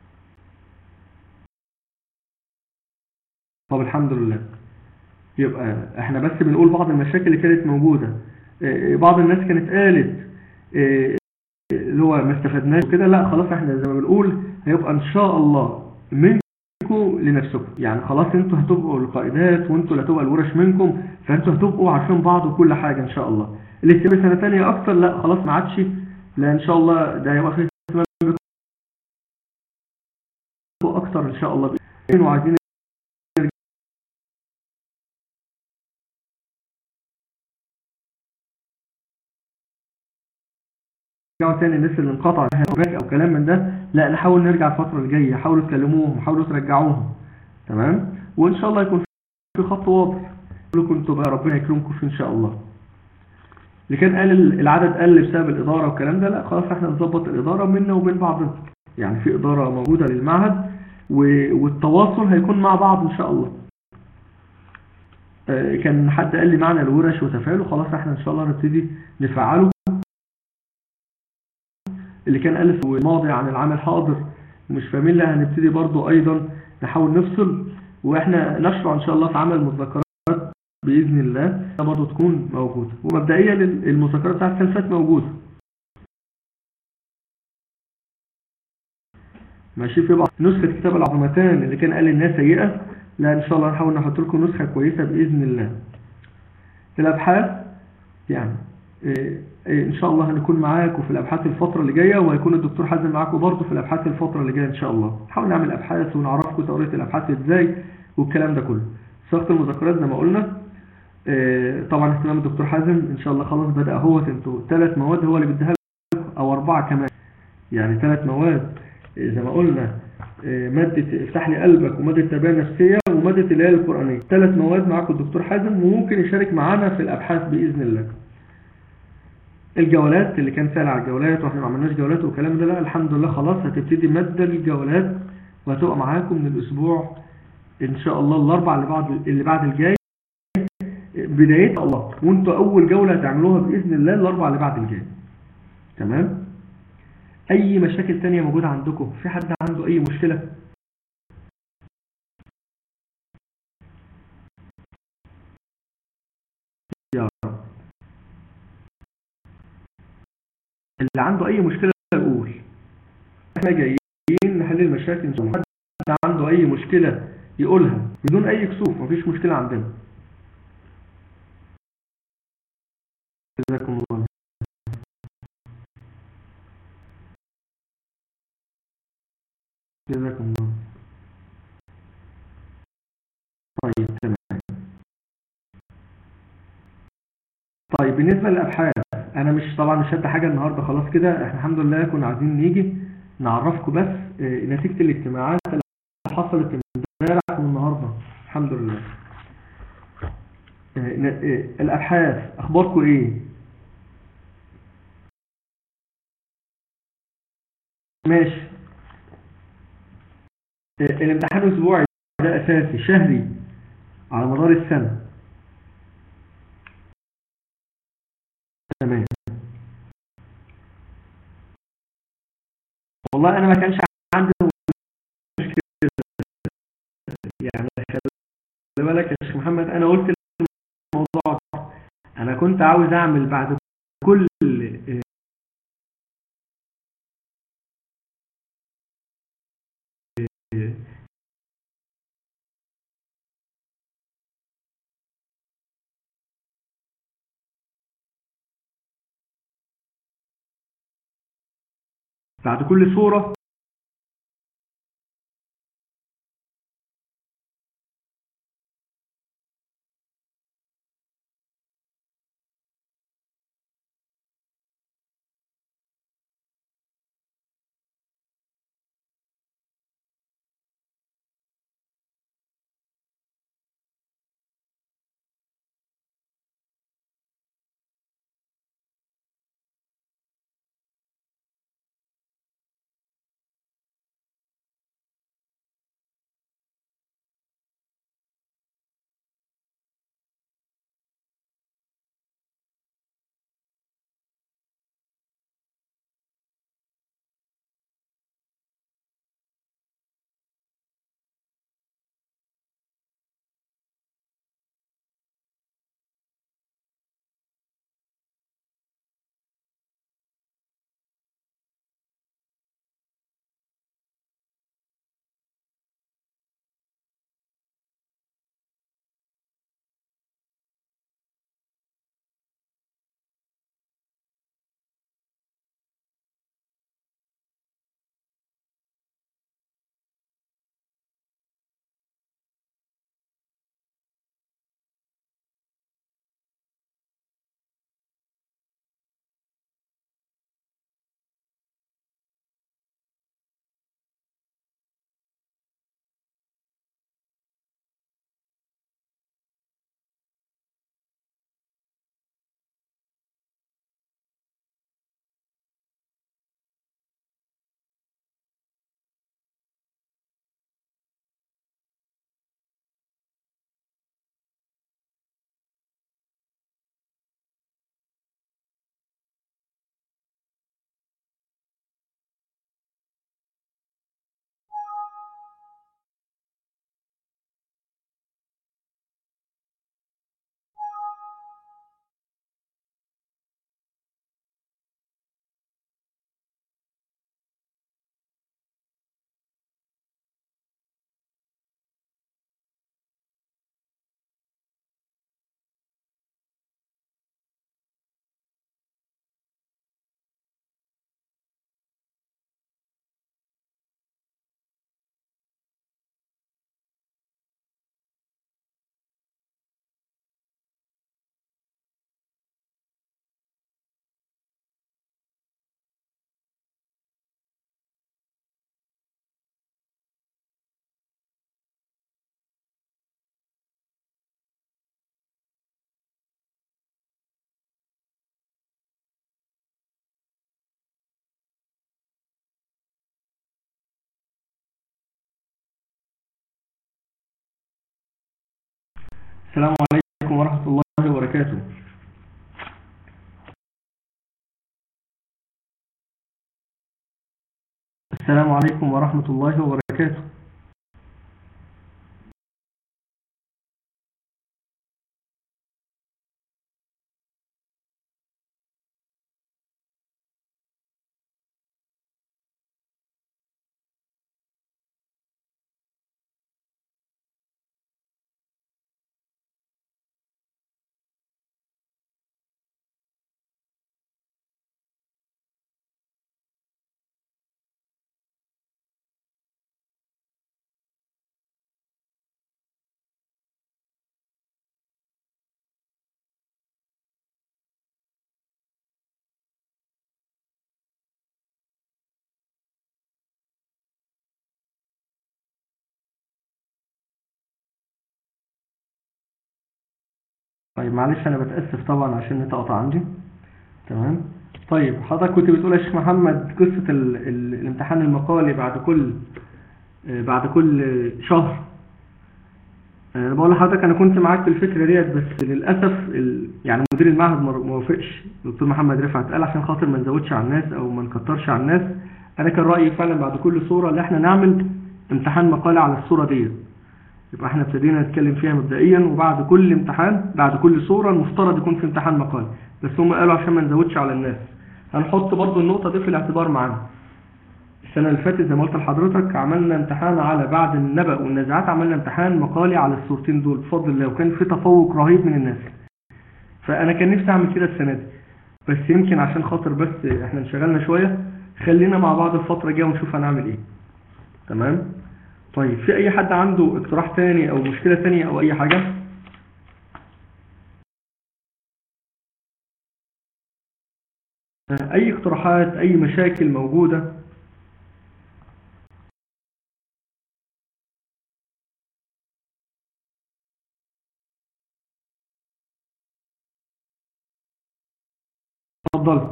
طب الحمد لله يبقى احنا بس بنقول بعض المشاكل اللي كانت موجودة اه، بعض الناس كانت قالت اه، اللي هو ما استفدناش وكده لا خلاص احنا زي ما بنقول هيبقى ان شاء الله منكم لنفسكم يعني خلاص انتوا هتبقوا القائدات وانتوا اللي هتبقى الورش منكم فانتوا هتبقوا عارفين بعض وكل حاجة ان شاء الله اللي استمر سنة تانية اكتر لا خلاص ما عادش لا ان شاء الله ده هيبقى فيه اهتمام بكم اكتر ان شاء الله وعايزين نرجعوا تاني الناس اللي انقطع فيها او كلام من ده لا نحاول نرجع الفترة الجاية حاولوا تكلموهم حاولوا ترجعوهم تمام وان شاء الله يكون في خط واضح كلكم تبقى ربنا يكرمكم فيه ان شاء الله اللي كان قال العدد قل بسبب الإدارة والكلام ده لا خلاص احنا نظبط الإدارة منا وبين بعضنا يعني في إدارة موجودة للمعهد و- والتواصل هيكون مع بعض إن شاء الله آه، كان حد قال لي معنى الورش وتفاعله خلاص احنا إن شاء الله نبتدي نفعله اللي كان قال في الماضي عن العام الحاضر مش فاهمين لا هنبتدي برضو أيضا نحاول نفصل واحنا نشرع إن شاء الله في عمل مذكرات بإذن الله برضه تكون موجودة ومبدئيا المذكرات بتاعت السلفات موجودة ماشي في بعض نسخة كتاب العظمتان اللي كان قال الناس سيئة لا إن شاء الله نحاول نحط لكم نسخة كويسة بإذن الله الأبحاث يعني إيه إيه إن شاء الله هنكون معاكم في الأبحاث الفترة اللي جاية وهيكون الدكتور حازم معاكم برضه في الأبحاث الفترة اللي جاية إن شاء الله نحاول نعمل أبحاث ونعرفكم تقرية الأبحاث إزاي والكلام ده كله صيغة المذكرات زي ما قلنا آه، طبعا اهتمام الدكتور حازم ان شاء الله خلاص بدأ اهوت انتوا ثلاث مواد هو اللي بيديها لكم او اربعة كمان يعني ثلاث مواد آه، زي ما قلنا آه، مادة افتح لي قلبك ومادة التربية النفسية ومادة الآية القرآنية ثلاث مواد معاكم الدكتور حازم وممكن يشارك معانا في الابحاث بإذن الله الجولات اللي كان سأل على الجولات واحنا ما عملناش جولات والكلام ده لا الحمد لله خلاص هتبتدي مادة الجولات وهتبقى معاكم من الاسبوع ان شاء الله الاربع اللي بعد اللي بعد الجاي بدايتها الله وانتوا اول جولة هتعملوها بإذن الله الاربع اللي بعد الجاي تمام اي مشاكل تانية موجودة عندكم في حد عنده اي مشكلة يا رب اللي عنده اي مشكلة يقول احنا جايين نحل المشاكل ان شاء الله حد عنده اي مشكلة يقولها بدون اي كسوف مفيش مشكلة عندنا جزاكم الله جزاكم الله طيب تمام طيب بالنسبة للأبحاث أنا مش طبعا مش هدي حاجة النهاردة خلاص كده احنا الحمد لله كنا عايزين نيجي نعرفكم بس آه، نتيجة الاجتماعات اللي حصلت امبارح والنهاردة الحمد لله آه، ن- آه، الأبحاث أخباركم إيه؟ ماشي آه، الامتحان الأسبوعي ده أساسي شهري على مدار السنة تمام والله أنا ما كانش عندي مشكلة يعني خلي بالك يا شيخ محمد أنا قلت الموضوع ده. أنا كنت عاوز أعمل بعد كل آه، بعد كل صورة السلام عليكم ورحمة الله وبركاته السلام عليكم ورحمة الله وبركاته طيب معلش انا بتأسف طبعا عشان النت قطع عندي تمام طيب حضرتك كنت بتقول يا شيخ محمد قصة ال ال الامتحان المقالي بعد كل آه، بعد كل شهر انا بقول لحضرتك انا كنت معاك في الفكرة ديت بس للأسف ال يعني مدير المعهد ما ما وافقش الدكتور محمد رفعت قال عشان خاطر ما نزودش على الناس او ما نكترش على الناس انا كان رأيي فعلا بعد كل صورة ان احنا نعمل امتحان مقالي على الصورة ديت يبقى احنا ابتدينا نتكلم فيها مبدئيا وبعد كل امتحان بعد كل صورة المفترض يكون في امتحان مقالي بس هم قالوا عشان ما نزودش على الناس هنحط برضو النقطة دي في الاعتبار معانا السنة اللي فاتت زي ما قلت لحضرتك عملنا امتحان على بعد النبأ والنزاعات عملنا امتحان مقالي على الصورتين دول بفضل الله وكان في تفوق رهيب من الناس فانا كان نفسي اعمل كده السنة دي بس يمكن عشان خاطر بس احنا انشغلنا شوية خلينا مع بعض الفترة الجاية ونشوف هنعمل ايه تمام طيب في اي حد عنده اقتراح تاني او مشكلة تانية او اي حاجة اي اقتراحات اي مشاكل موجودة اتفضل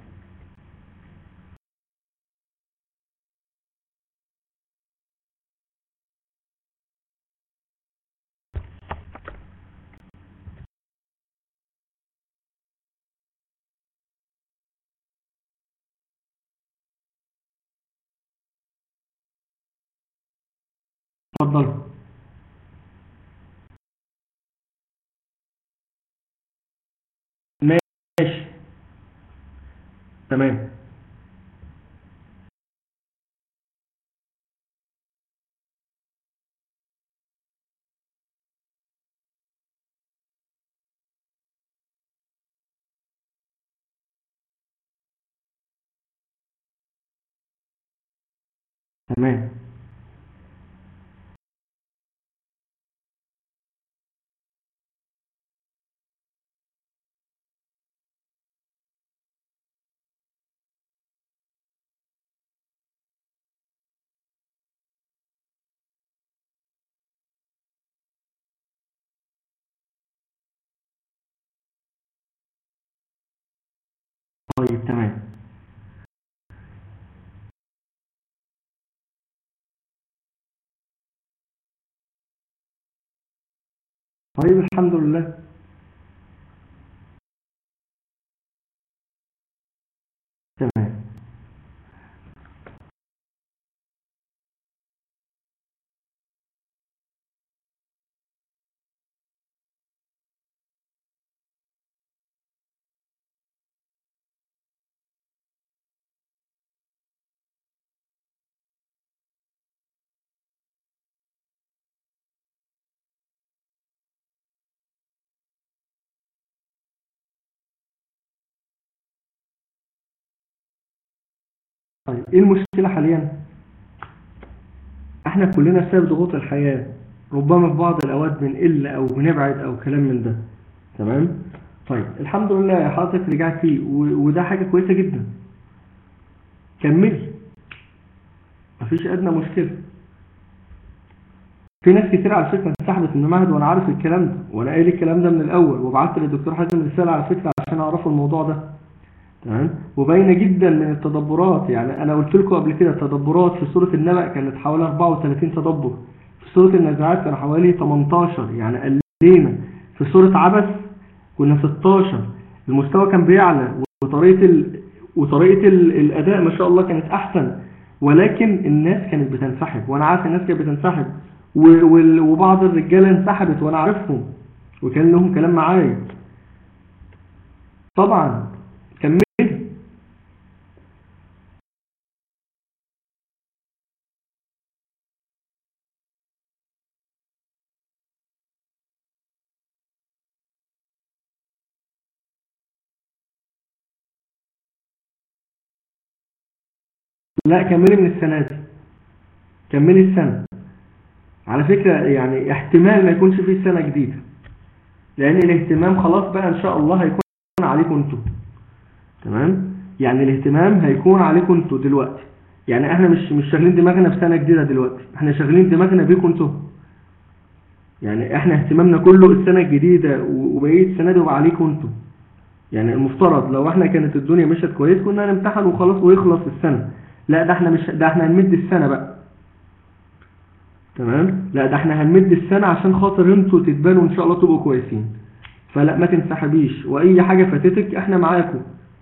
اتفضل ماشي تمام تمام طيب تمام طيب الحمد لله تمام طيب ايه المشكلة حاليا احنا كلنا بسبب ضغوط الحياة ربما في بعض الاوقات بنقل او بنبعد او كلام من ده تمام طيب الحمد لله حضرتك رجعتي و- وده حاجة كويسة جدا كملي مفيش ادنى مشكلة في ناس كتير على فكرة انسحبت من المعهد وانا عارف الكلام ده وانا قايل الكلام ده من الاول وبعت للدكتور حازم رسالة على فكرة عشان اعرفوا الموضوع ده تمام وباينه جدا من التدبرات يعني انا قلت لكم قبل كده التدبرات في سوره النبأ كانت حوالي 34 تدبر في سوره النازعات كان حوالي 18 يعني قلينا في سورة عبس كنا 16 المستوى كان بيعلى وطريقة ال... وطريقة ال... الأداء ما شاء الله كانت أحسن ولكن الناس كانت بتنسحب وأنا عارف الناس كانت بتنسحب و... وال... وبعض الرجالة انسحبت وأنا عارفهم وكان لهم كلام معايا طبعا كمل لا كملي من السنة دي كملي السنة على فكرة يعني احتمال ما يكونش فيه سنة جديدة لأن الاهتمام خلاص بقى إن شاء الله هيكون عليكم انتوا تمام يعني الاهتمام هيكون عليكم انتوا دلوقتي يعني احنا مش مش شاغلين دماغنا بسنة جديدة دلوقتي احنا شاغلين دماغنا بيكم انتوا يعني احنا اهتمامنا كله السنة الجديدة وبقية السنة دي وبقى عليكم انتوا يعني المفترض لو احنا كانت الدنيا مشت كويس كنا نمتحن وخلاص ويخلص السنة لا ده احنا مش ده احنا هنمد السنة بقى تمام لا ده احنا هنمد السنة عشان خاطر انتوا تتبانوا ان شاء الله تبقوا كويسين فلا ما تنسحبيش واي حاجة فاتتك احنا معاكم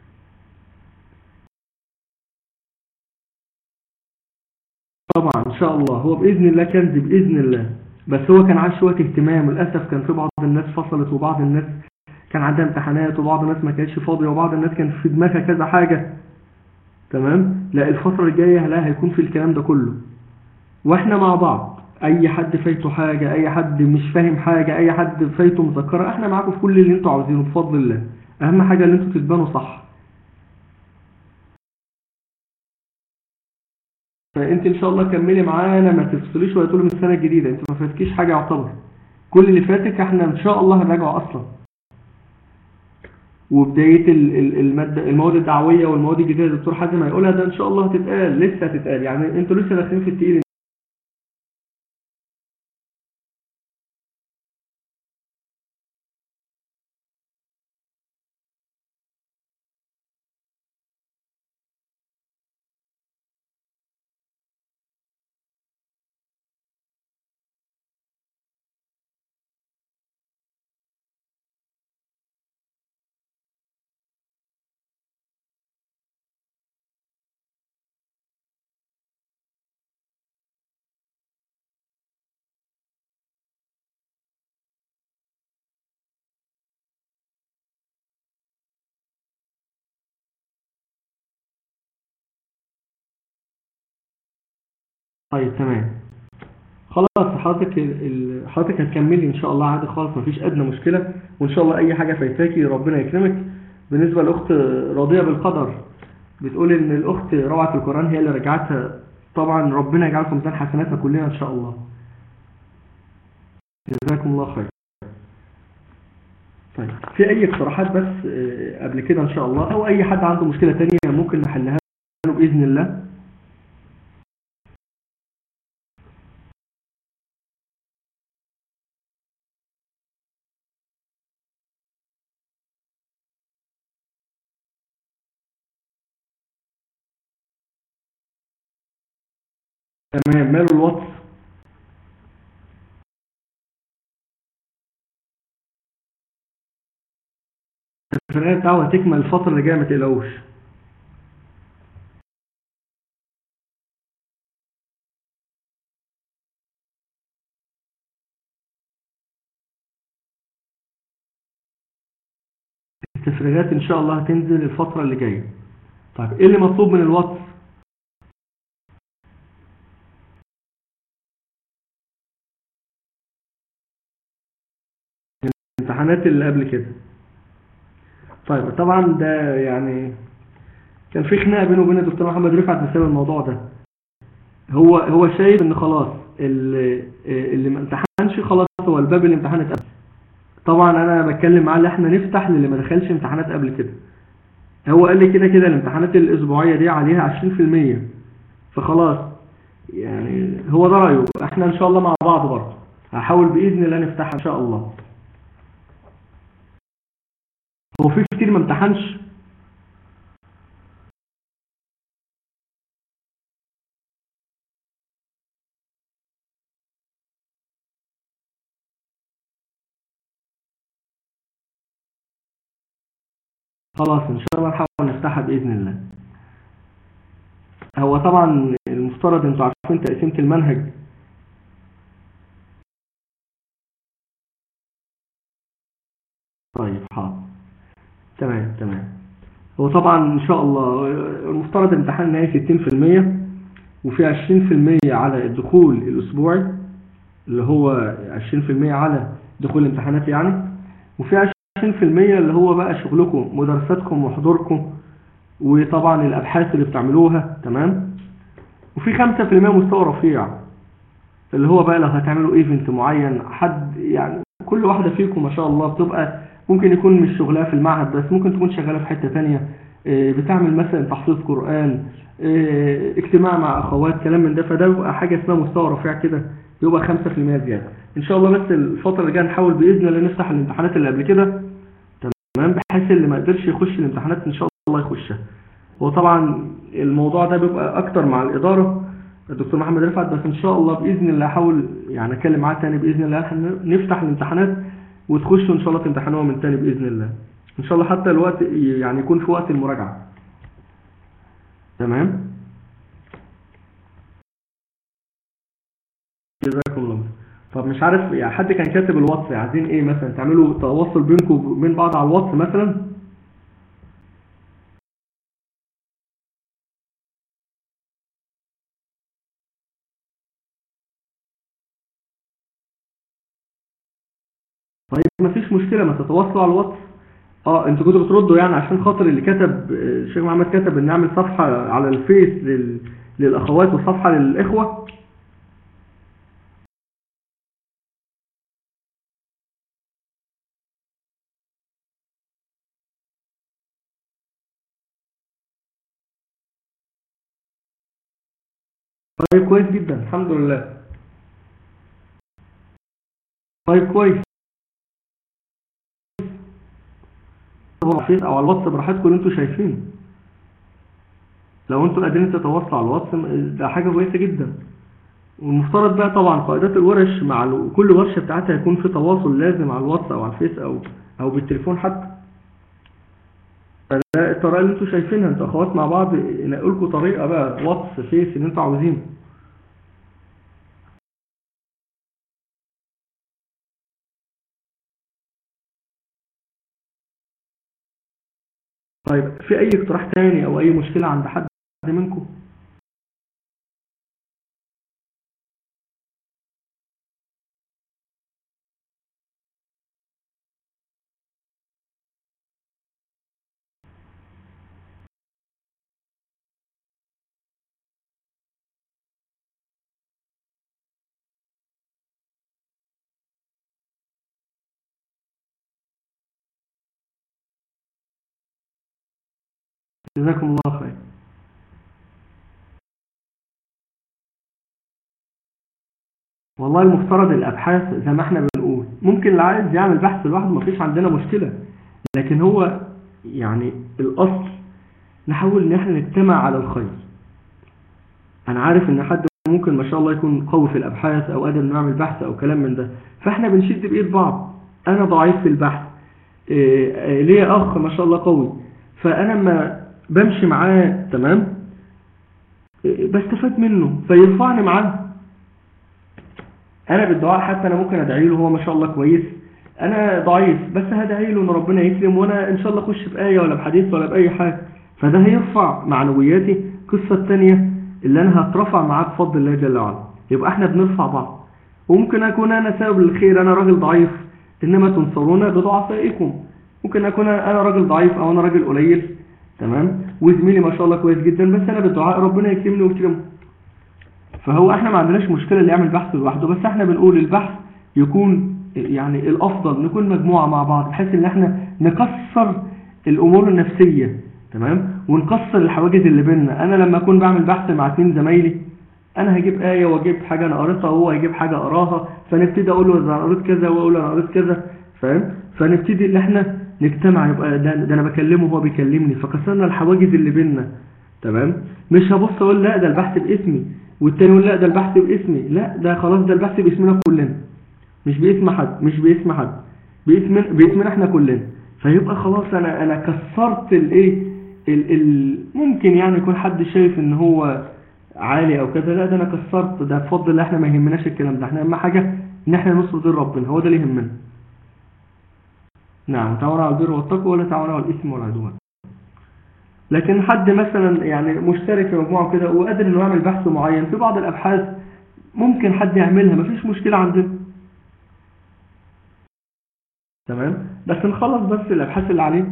طبعا ان شاء الله هو باذن الله كان دي باذن الله بس هو كان عايز شويه اهتمام وللاسف كان في بعض الناس فصلت وبعض الناس كان عندها امتحانات وبعض الناس ما كانتش فاضيه وبعض الناس كان في دماغها كذا حاجه تمام لا الفتره الجايه لا هيكون في الكلام ده كله واحنا مع بعض اي حد فايته حاجه اي حد مش فاهم حاجه اي حد فايته مذكره احنا معاكم في كل اللي انتوا عاوزينه بفضل الله اهم حاجه ان انتوا تتبانوا صح فانت ان شاء الله كملي معانا ما تفصليش ولا تقولي من السنه الجديده انت ما فاتكيش حاجه يعتبر كل اللي فاتك احنا ان شاء الله هنراجعه اصلا وبدايه ال- ال- الماده المواد الدعويه والمواد الجديده اللي الدكتور حازم هيقولها ده ان شاء الله هتتقال لسه هتتقال يعني انتوا لسه داخلين في التقيل طيب تمام خلاص حضرتك ال- ال- حضرتك هتكملي ان شاء الله عادي خالص مفيش ادنى مشكله وان شاء الله اي حاجه فايتاكي ربنا يكرمك بالنسبه لاخت راضيه بالقدر بتقول ان الاخت روعه القران هي اللي رجعتها طبعا ربنا يجعلكم ميزان حسناتنا كلنا ان شاء الله جزاكم الله خير طيب في اي اقتراحات بس آه، قبل كده ان شاء الله او اي حد عنده مشكله تانية ممكن نحلها له باذن الله تمام ماله الواتس الفرقة بتاعه هتكمل الفترة اللي جاية ما تقلقوش التفريغات ان شاء الله هتنزل الفترة اللي جاية طيب ايه اللي مطلوب من الواتس الامتحانات اللي قبل كده طيب طبعا ده يعني كان في خناقه بينه وبين الدكتور محمد رفعت بسبب الموضوع ده هو هو شايف ان خلاص اللي, اللي ما امتحنش خلاص هو الباب الامتحان اتقفل طبعا انا بتكلم معاه ان احنا نفتح للي ما دخلش امتحانات قبل كده هو قال لي كده كده الامتحانات الاسبوعيه دي عليها 20% فخلاص يعني هو ده رايه احنا ان شاء الله مع بعض برضه هحاول باذن الله نفتحها ان شاء الله هو في كتير ما امتحنش خلاص ان شاء الله نحاول نفتحها باذن الله هو طبعا المفترض انتوا عارفين تقسيمه المنهج طيب حاضر تمام تمام هو طبعا ان شاء الله المفترض الامتحان النهائي 60% وفي 20% على الدخول الاسبوعي اللي هو 20% على دخول الامتحانات يعني وفي 20% اللي هو بقى شغلكم مدرساتكم وحضوركم وطبعا الابحاث اللي بتعملوها تمام وفي 5% مستوى رفيع اللي هو بقى لو هتعملوا ايفنت معين حد يعني كل واحدة فيكم ما شاء الله بتبقى ممكن يكون مش شغلها في المعهد بس ممكن تكون شغالة في حتة تانية آه، بتعمل مثلا تحفيظ قرآن آه، اجتماع مع اخوات كلام من ده فده بيبقى حاجة اسمها مستوى رفيع كده بيبقى 5% زيادة ان شاء الله بس الفترة اللي جايه نحاول باذن الله نفتح الامتحانات اللي قبل كده تمام بحيث اللي ما قدرش يخش الامتحانات ان شاء الله يخشها هو طبعا الموضوع ده بيبقى اكتر مع الاداره الدكتور محمد رفعت بس ان شاء الله باذن الله احاول يعني اتكلم معاه تاني باذن الله إحنا نفتح الامتحانات وتخشوا ان شاء الله تمتحنوها من تاني باذن الله ان شاء الله حتى الوقت يعني يكون في وقت المراجعه تمام جزاكم الله خير. طب مش عارف يعني حد كان كاتب الواتس عايزين ايه مثلا تعملوا تواصل بينكم وبين بعض على الواتس مثلا طيب مفيش مشكلة ما تتواصلوا على الواتس اه انتوا كنتوا بتردوا يعني عشان خاطر اللي كتب آه، الشيخ محمد كتب ان نعمل صفحة على الفيس لل... للاخوات وصفحة للاخوة طيب كويس جدا الحمد لله طيب كويس هو فين او على الواتس براحتكم اللي انتوا شايفينه لو انتوا قادرين تتواصلوا على الواتس ده حاجة كويسة جدا والمفترض بقى طبعا قائدات الورش مع ال- كل ورشة بتاعتها يكون في تواصل لازم على الواتس او على الفيس او او بالتليفون حتى فده الطريقة اللي انتوا شايفينها انتوا اخوات مع بعض نقول لكم طريقة بقى واتس فيس اللي انتوا عاوزينه طيب في اي اقتراح تاني او اي مشكلة عند حد منكم جزاكم الله خير والله المفترض الابحاث زي ما احنا بنقول ممكن اللي عايز يعمل بحث لوحده مفيش عندنا مشكلة لكن هو يعني الاصل نحاول ان احنا نجتمع على الخير انا عارف ان حد ممكن ما شاء الله يكون قوي في الابحاث او قادر انه يعمل بحث او كلام من ده فاحنا بنشد بايد بعض انا ضعيف في البحث إيه، إيه، ليا اخ ما شاء الله قوي فانا لما بمشي معاه تمام إيه، بستفاد منه فيرفعني معاه انا بالدعاء حتى انا ممكن ادعي له هو ما شاء الله كويس انا ضعيف بس هدعي له ان ربنا يكرم وانا ان شاء الله اخش بايه ولا بحديث ولا باي حاجه فده هيرفع معنوياتي القصه الثانيه اللي انا هترفع معاه بفضل الله جل وعلا يبقى احنا بنرفع بعض وممكن اكون انا سبب الخير انا راجل ضعيف انما تنصرون بضعفائكم ممكن اكون انا راجل ضعيف او انا راجل قليل تمام وزميلي ما شاء الله كويس جدا بس انا بالدعاء ربنا يكرمني ويكرمه فهو احنا ما عندناش مشكلة اللي يعمل بحث لوحده بس احنا بنقول البحث يكون يعني الافضل نكون مجموعة مع بعض بحيث ان احنا نكسر الامور النفسية تمام ونكسر الحواجز اللي بيننا انا لما اكون بعمل بحث مع اتنين زمايلي انا هجيب آية واجيب حاجة انا قريتها وهو هيجيب حاجة قراها فنبتدي اقول له انا قريت كذا واقول له انا قريت كذا فاهم فنبتدي ان احنا نجتمع يبقى ده, ده انا بكلمه وهو بيكلمني فكسرنا الحواجز اللي بيننا تمام مش هبص اقول لا ده البحث باسمي والتاني يقول لا ده البحث باسمي لا ده خلاص ده البحث باسمنا كلنا مش باسم حد مش باسم حد باسم باسمنا احنا كلنا فيبقى خلاص انا انا كسرت الايه ال- ال- ممكن يعني يكون حد شايف ان هو عالي او كده لا ده انا كسرت ده بفضل الله احنا ما يهمناش الكلام ده احنا اهم حاجه ان احنا نصر دين ربنا هو ده اللي يهمنا نعم تعاونوا على البر والتقوى ولا تعاونوا على الاثم والعدوان لكن حد مثلا يعني مشترك في مجموعه كده وقادر انه يعمل بحث معين في بعض الابحاث ممكن حد يعملها مفيش مشكله عندنا تمام بس نخلص بس الابحاث اللي عليه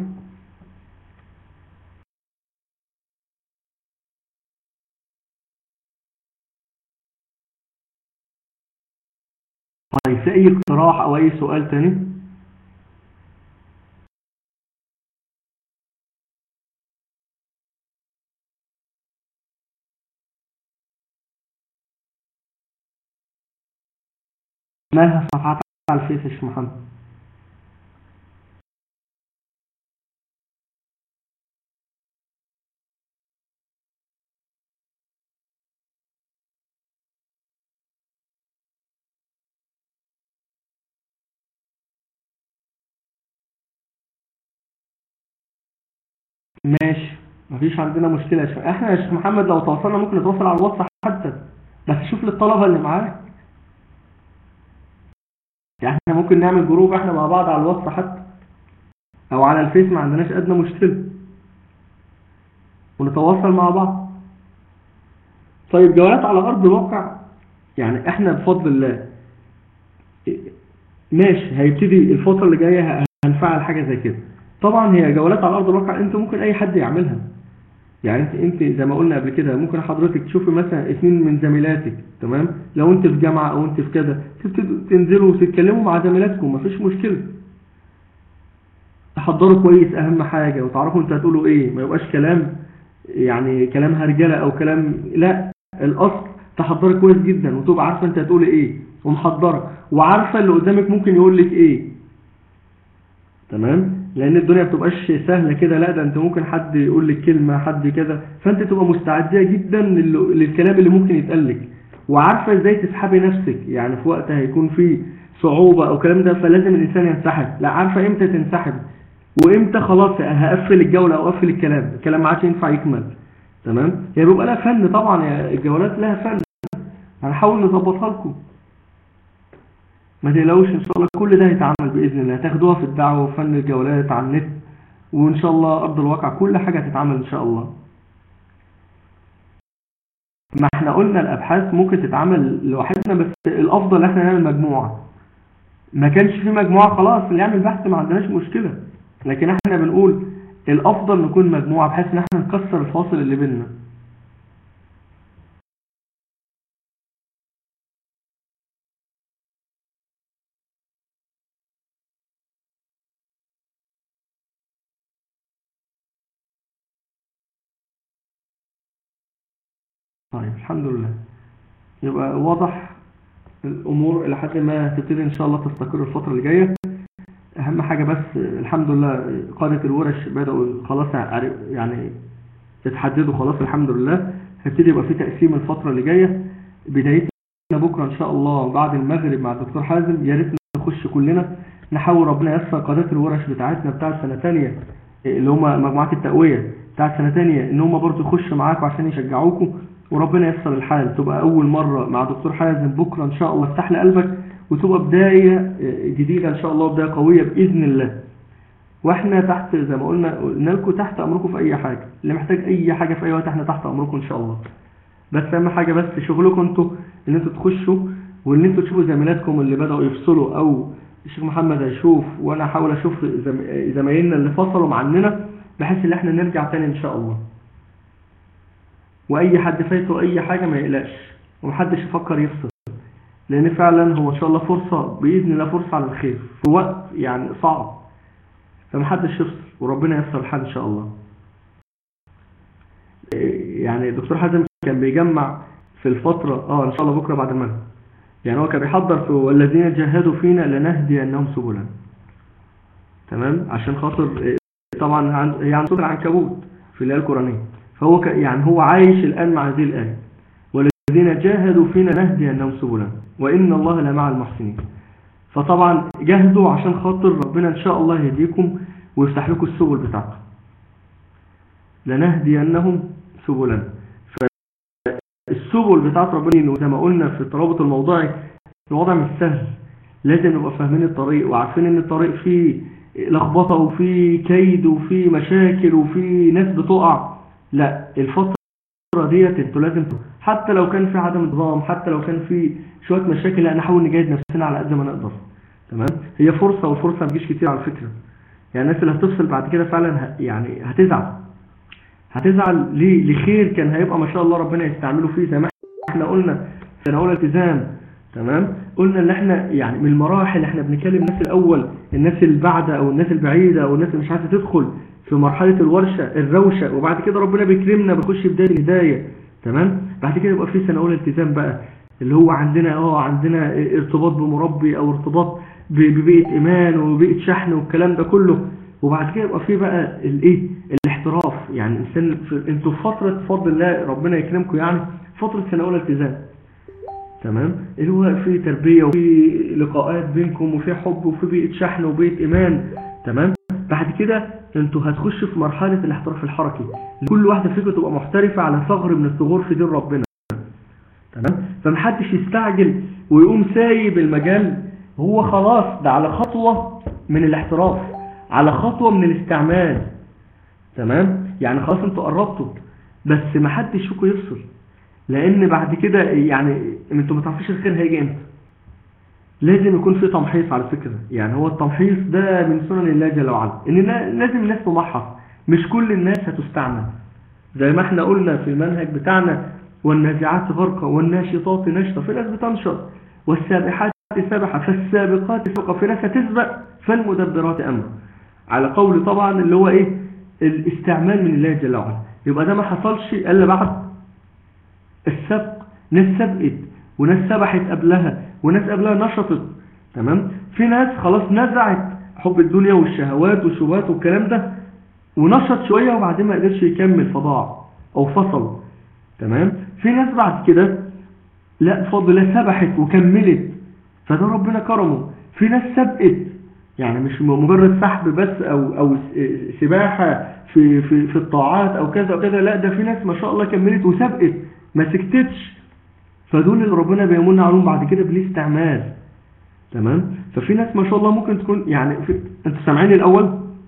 طيب في اي اقتراح او اي سؤال تاني مالها صفحات على الفيس يا شيخ محمد ماشي مفيش عندنا مشكلة يا شيخ احنا يا شيخ محمد لو تواصلنا ممكن نتواصل على الواتس حتى بس شوف للطلبة اللي معاك يعني احنا ممكن نعمل جروب احنا مع بعض على الواتس حتى او على الفيس ما عندناش ادنى مشكلة ونتواصل مع بعض طيب جولات على ارض الواقع يعني احنا بفضل الله ماشي هيبتدي الفترة اللي جاية هنفعل حاجة زي كده طبعا هي جولات على ارض الواقع انت ممكن اي حد يعملها يعني انت انت زي ما قلنا قبل كده ممكن حضرتك تشوفي مثلا اثنين من زميلاتك تمام لو انت في جامعه او انت في كذا تبتدوا تنزلوا وتتكلموا مع زميلاتكم مفيش مشكله تحضروا كويس اهم حاجه وتعرفوا انت هتقولوا ايه ما يبقاش كلام يعني كلام هرجله او كلام لا الاصل تحضري كويس جدا وتبقى عارفه انت هتقولي ايه ومحضره وعارفه اللي قدامك ممكن يقول لك ايه تمام لان الدنيا بتبقاش سهله كده لا ده انت ممكن حد يقول لك كلمه حد كده فانت تبقى مستعده جدا لل- للكلام اللي ممكن يتقال لك وعارفه ازاي تسحبي نفسك يعني في وقت هيكون فيه صعوبه او كلام ده فلازم الانسان ينسحب لا عارفه امتى تنسحب وامتى خلاص هقفل الجوله او اقفل الكلام الكلام ما عادش ينفع يكمل تمام هي بيبقى لها فن طبعا يا الجولات لها فن هنحاول نظبطها لكم ما تقلقوش ان شاء الله كل ده هيتعمل باذن الله هتاخدوها في الدعوه وفن الجولات على النت وان شاء الله ارض الواقع كل حاجه هتتعمل ان شاء الله ما احنا قلنا الابحاث ممكن تتعمل لوحدنا بس الافضل ان احنا نعمل مجموعه ما كانش في مجموعه خلاص اللي يعمل بحث ما عندناش مشكله لكن احنا بنقول الافضل نكون مجموعه بحيث ان احنا نكسر الفاصل اللي بيننا طيب الحمد لله يبقى واضح الامور الى حد ما هتبتدي ان شاء الله تستقر الفتره اللي جايه اهم حاجه بس الحمد لله قاده الورش بداوا خلاص عارف- يعني اتحددوا خلاص الحمد لله هيبتدي يبقى في تقسيم الفتره اللي جايه بدايتنا بكره ان شاء الله بعد المغرب مع الدكتور حازم يا ريت نخش كلنا نحاول ربنا ييسر قادات الورش بتاعتنا بتاعت سنه ثانيه اللي هم مجموعات التقويه بتاعت سنه ثانيه ان هم برضو يخشوا معاكم عشان يشجعوكم وربنا ييسر الحال تبقى اول مره مع دكتور حازم بكره ان شاء الله افتح لي قلبك وتبقى بدايه جديده ان شاء الله بدايه قويه باذن الله واحنا تحت زي ما قلنا قلنا لكم تحت امركم في اي حاجه اللي محتاج اي حاجه في اي وقت احنا تحت امركم ان شاء الله بس اهم حاجه بس شغلكم انتوا ان انتوا تخشوا وان انتوا تشوفوا زميلاتكم اللي بداوا يفصلوا او الشيخ محمد هيشوف وانا احاول اشوف زم- زمايلنا اللي فصلوا عننا بحيث ان احنا نرجع تاني ان شاء الله واي حد فايته اي حاجه ما يقلقش ومحدش يفكر يفصل لان فعلا هو ان شاء الله فرصه باذن الله فرصه على الخير في وقت يعني صعب فمحدش يفصل وربنا ييسر الحال ان شاء الله إيه يعني الدكتور حازم كان بيجمع في الفتره اه ان شاء الله بكره بعد المغرب يعني هو كان بيحضر في والذين جاهدوا فينا لنهدينهم سبلنا تمام عشان خاطر إيه، طبعا عن- هي عن سوره العنكبوت في الايه القرانيه فهو ك- يعني هو عايش الان مع هذه الايه والذين جاهدوا فينا نهدينهم سبلنا وان الله لمع المحسنين فطبعا جاهدوا عشان خاطر ربنا ان شاء الله يهديكم ويفتح لكم السبل بتاعته لنهدينهم سبلا فالسبل بتاعت ربنا وزي ما قلنا في الترابط الموضوعي الوضع مش سهل لازم نبقى فاهمين الطريق وعارفين ان الطريق فيه لخبطة وفيه كيد وفيه مشاكل وفيه ناس بتقع لا الفترة ديت انتوا لازم حتى لو كان في عدم نظام حتى لو كان في شوية مشاكل لا نحاول نجاهد نفسنا على قد ما نقدر تمام هي فرصة والفرصة ما تجيش كتير على فكرة يعني الناس اللي هتفصل بعد كده فعلا ه... يعني هتزعل هتزعل ليه لخير كان هيبقى ما شاء الله ربنا يستعمله فيه زي ما احنا قلنا سنة أولى التزام تمام قلنا ان احنا يعني من المراحل احنا بنكلم الناس الاول الناس البعدة او الناس البعيدة او الناس اللي مش عايزه تدخل في مرحلة الورشة الروشة وبعد كده ربنا بيكرمنا بنخش بداية الهداية تمام بعد كده يبقى في سنة اولى التزام بقى اللي هو عندنا اه عندنا ارتباط بمربي او ارتباط ببيئة ايمان وبيئة شحن والكلام ده كله وبعد كده يبقى في بقى الايه الاحتراف يعني الانسان في انتوا في فترة بفضل الله ربنا يكرمكم يعني فترة سنة اولى التزام تمام اللي هو في تربية وفي لقاءات بينكم وفي حب وفي بيئة شحن وبيئة ايمان تمام بعد كده انتوا هتخشوا في مرحلة الاحتراف الحركي كل واحدة فيكم تبقى محترفة على ثغر من الثغور في دين ربنا تمام فمحدش يستعجل ويقوم سايب المجال هو خلاص ده على خطوة من الاحتراف على خطوة من الاستعمال تمام يعني خلاص انتوا قربتوا بس محدش فيكم يفصل لان بعد كده يعني انتوا ما تعرفوش الخير هيجي امتى لازم يكون في تمحيص على فكرة يعني هو التمحيص ده من سنن الله جل وعلا ان لازم الناس تمحص مش كل الناس هتستعمل زي ما احنا قلنا في المنهج بتاعنا والنازعات غرقا والناشطات نشطة في ناس بتنشط والسابحات سبحة فالسابقات سبقة في ناس هتسبق فالمدبرات أمر على قول طبعا اللي هو ايه الاستعمال من الله جل وعلا يبقى ده ما حصلش الا بعد السبق ناس سبقت وناس سبحت قبلها وناس قبلها نشطت تمام في ناس خلاص نزعت حب الدنيا والشهوات والشبهات والكلام ده ونشط شوية وبعدين ما قدرش يكمل فضاع او فصل تمام في ناس بعد كده لا بفضل الله سبحت وكملت فده ربنا كرمه في ناس سبقت يعني مش مجرد سحب بس او او سباحة في في في الطاعات او كذا وكذا لا ده في ناس ما شاء الله كملت وسبقت ما سكتتش فدول اللي ربنا بيمن عليهم بعد كده بالاستعمال تمام ففي ناس ما شاء الله ممكن تكون يعني في... انتوا سامعين الاول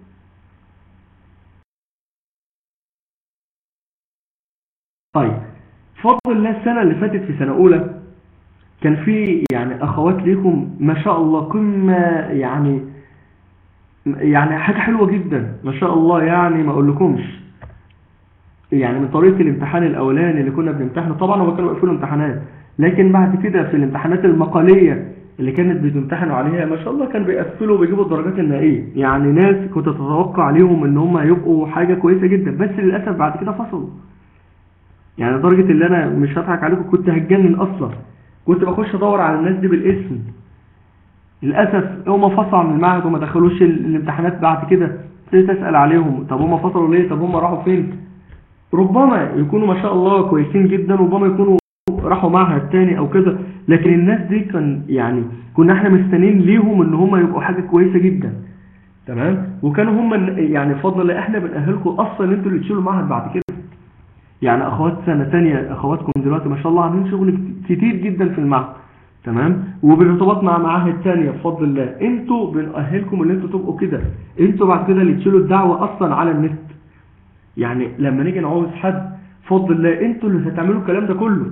طيب فضل الله السنة اللي فاتت في سنة أولى كان في يعني أخوات ليكم ما شاء الله قمة يعني يعني حاجة حلوة جدا ما شاء الله يعني ما أقولكمش يعني من طريقة الامتحان الأولاني اللي كنا بنمتحنه طبعا هو كانوا يقفلوا امتحانات لكن بعد كده في الامتحانات المقالية اللي كانت بتمتحنوا عليها ما شاء الله كان بيقفلوا وبيجيبوا الدرجات النهائية يعني ناس كنت تتوقع عليهم ان هم هيبقوا حاجة كويسة جدا بس للأسف بعد كده فصلوا يعني درجة اللي انا مش هضحك عليكم كنت هتجنن اصلا كنت بخش ادور على الناس دي بالاسم للأسف هم فصلوا عن المعهد وما دخلوش الامتحانات بعد كده ابتديت اسأل عليهم طب هم فصلوا ليه طب هم راحوا فين ربما يكونوا ما شاء الله كويسين جدا وربما يكونوا راحوا معهد تاني او كذا لكن الناس دي كان يعني كنا احنا مستنين ليهم ان هم يبقوا حاجة كويسة جدا تمام وكانوا هم يعني فضل الله احنا بنأهلكم اصلا انتوا اللي تشيلوا معهد بعد كده يعني اخوات سنة تانية اخواتكم دلوقتي ما شاء الله عاملين شغل كتير جدا في المعهد تمام وبالارتباط مع معاهد تانية بفضل الله انتوا بنأهلكم ان انتوا تبقوا كده انتوا بعد كده اللي تشيلوا الدعوة اصلا على النت يعني لما نيجي نعوز حد بفضل الله انتوا اللي هتعملوا الكلام ده كله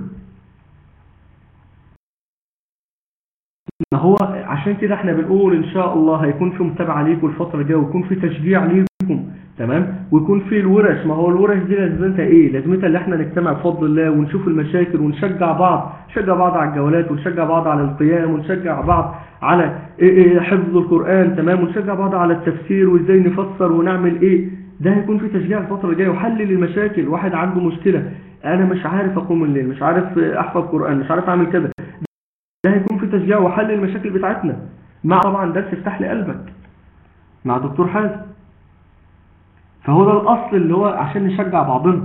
ما هو عشان كده احنا بنقول ان شاء الله هيكون في متابعة ليكم الفترة دي ويكون في تشجيع ليكم تمام ويكون في الورش ما هو الورش دي لازمتها ايه لازمتها اللي احنا نجتمع بفضل الله ونشوف المشاكل ونشجع بعض نشجع بعض على الجولات ونشجع بعض على القيام ونشجع بعض على إيه إيه حفظ القرآن تمام ونشجع بعض على التفسير وازاي نفسر ونعمل ايه ده هيكون في تشجيع الفترة الجاية وحلل المشاكل واحد عنده مشكلة انا مش عارف اقوم الليل مش عارف احفظ قرآن مش عارف اعمل كذا ده هيكون في تشجيع وحل المشاكل بتاعتنا مع طبعا درس افتح لي قلبك مع دكتور حازم فهو ده الاصل اللي هو عشان نشجع بعضنا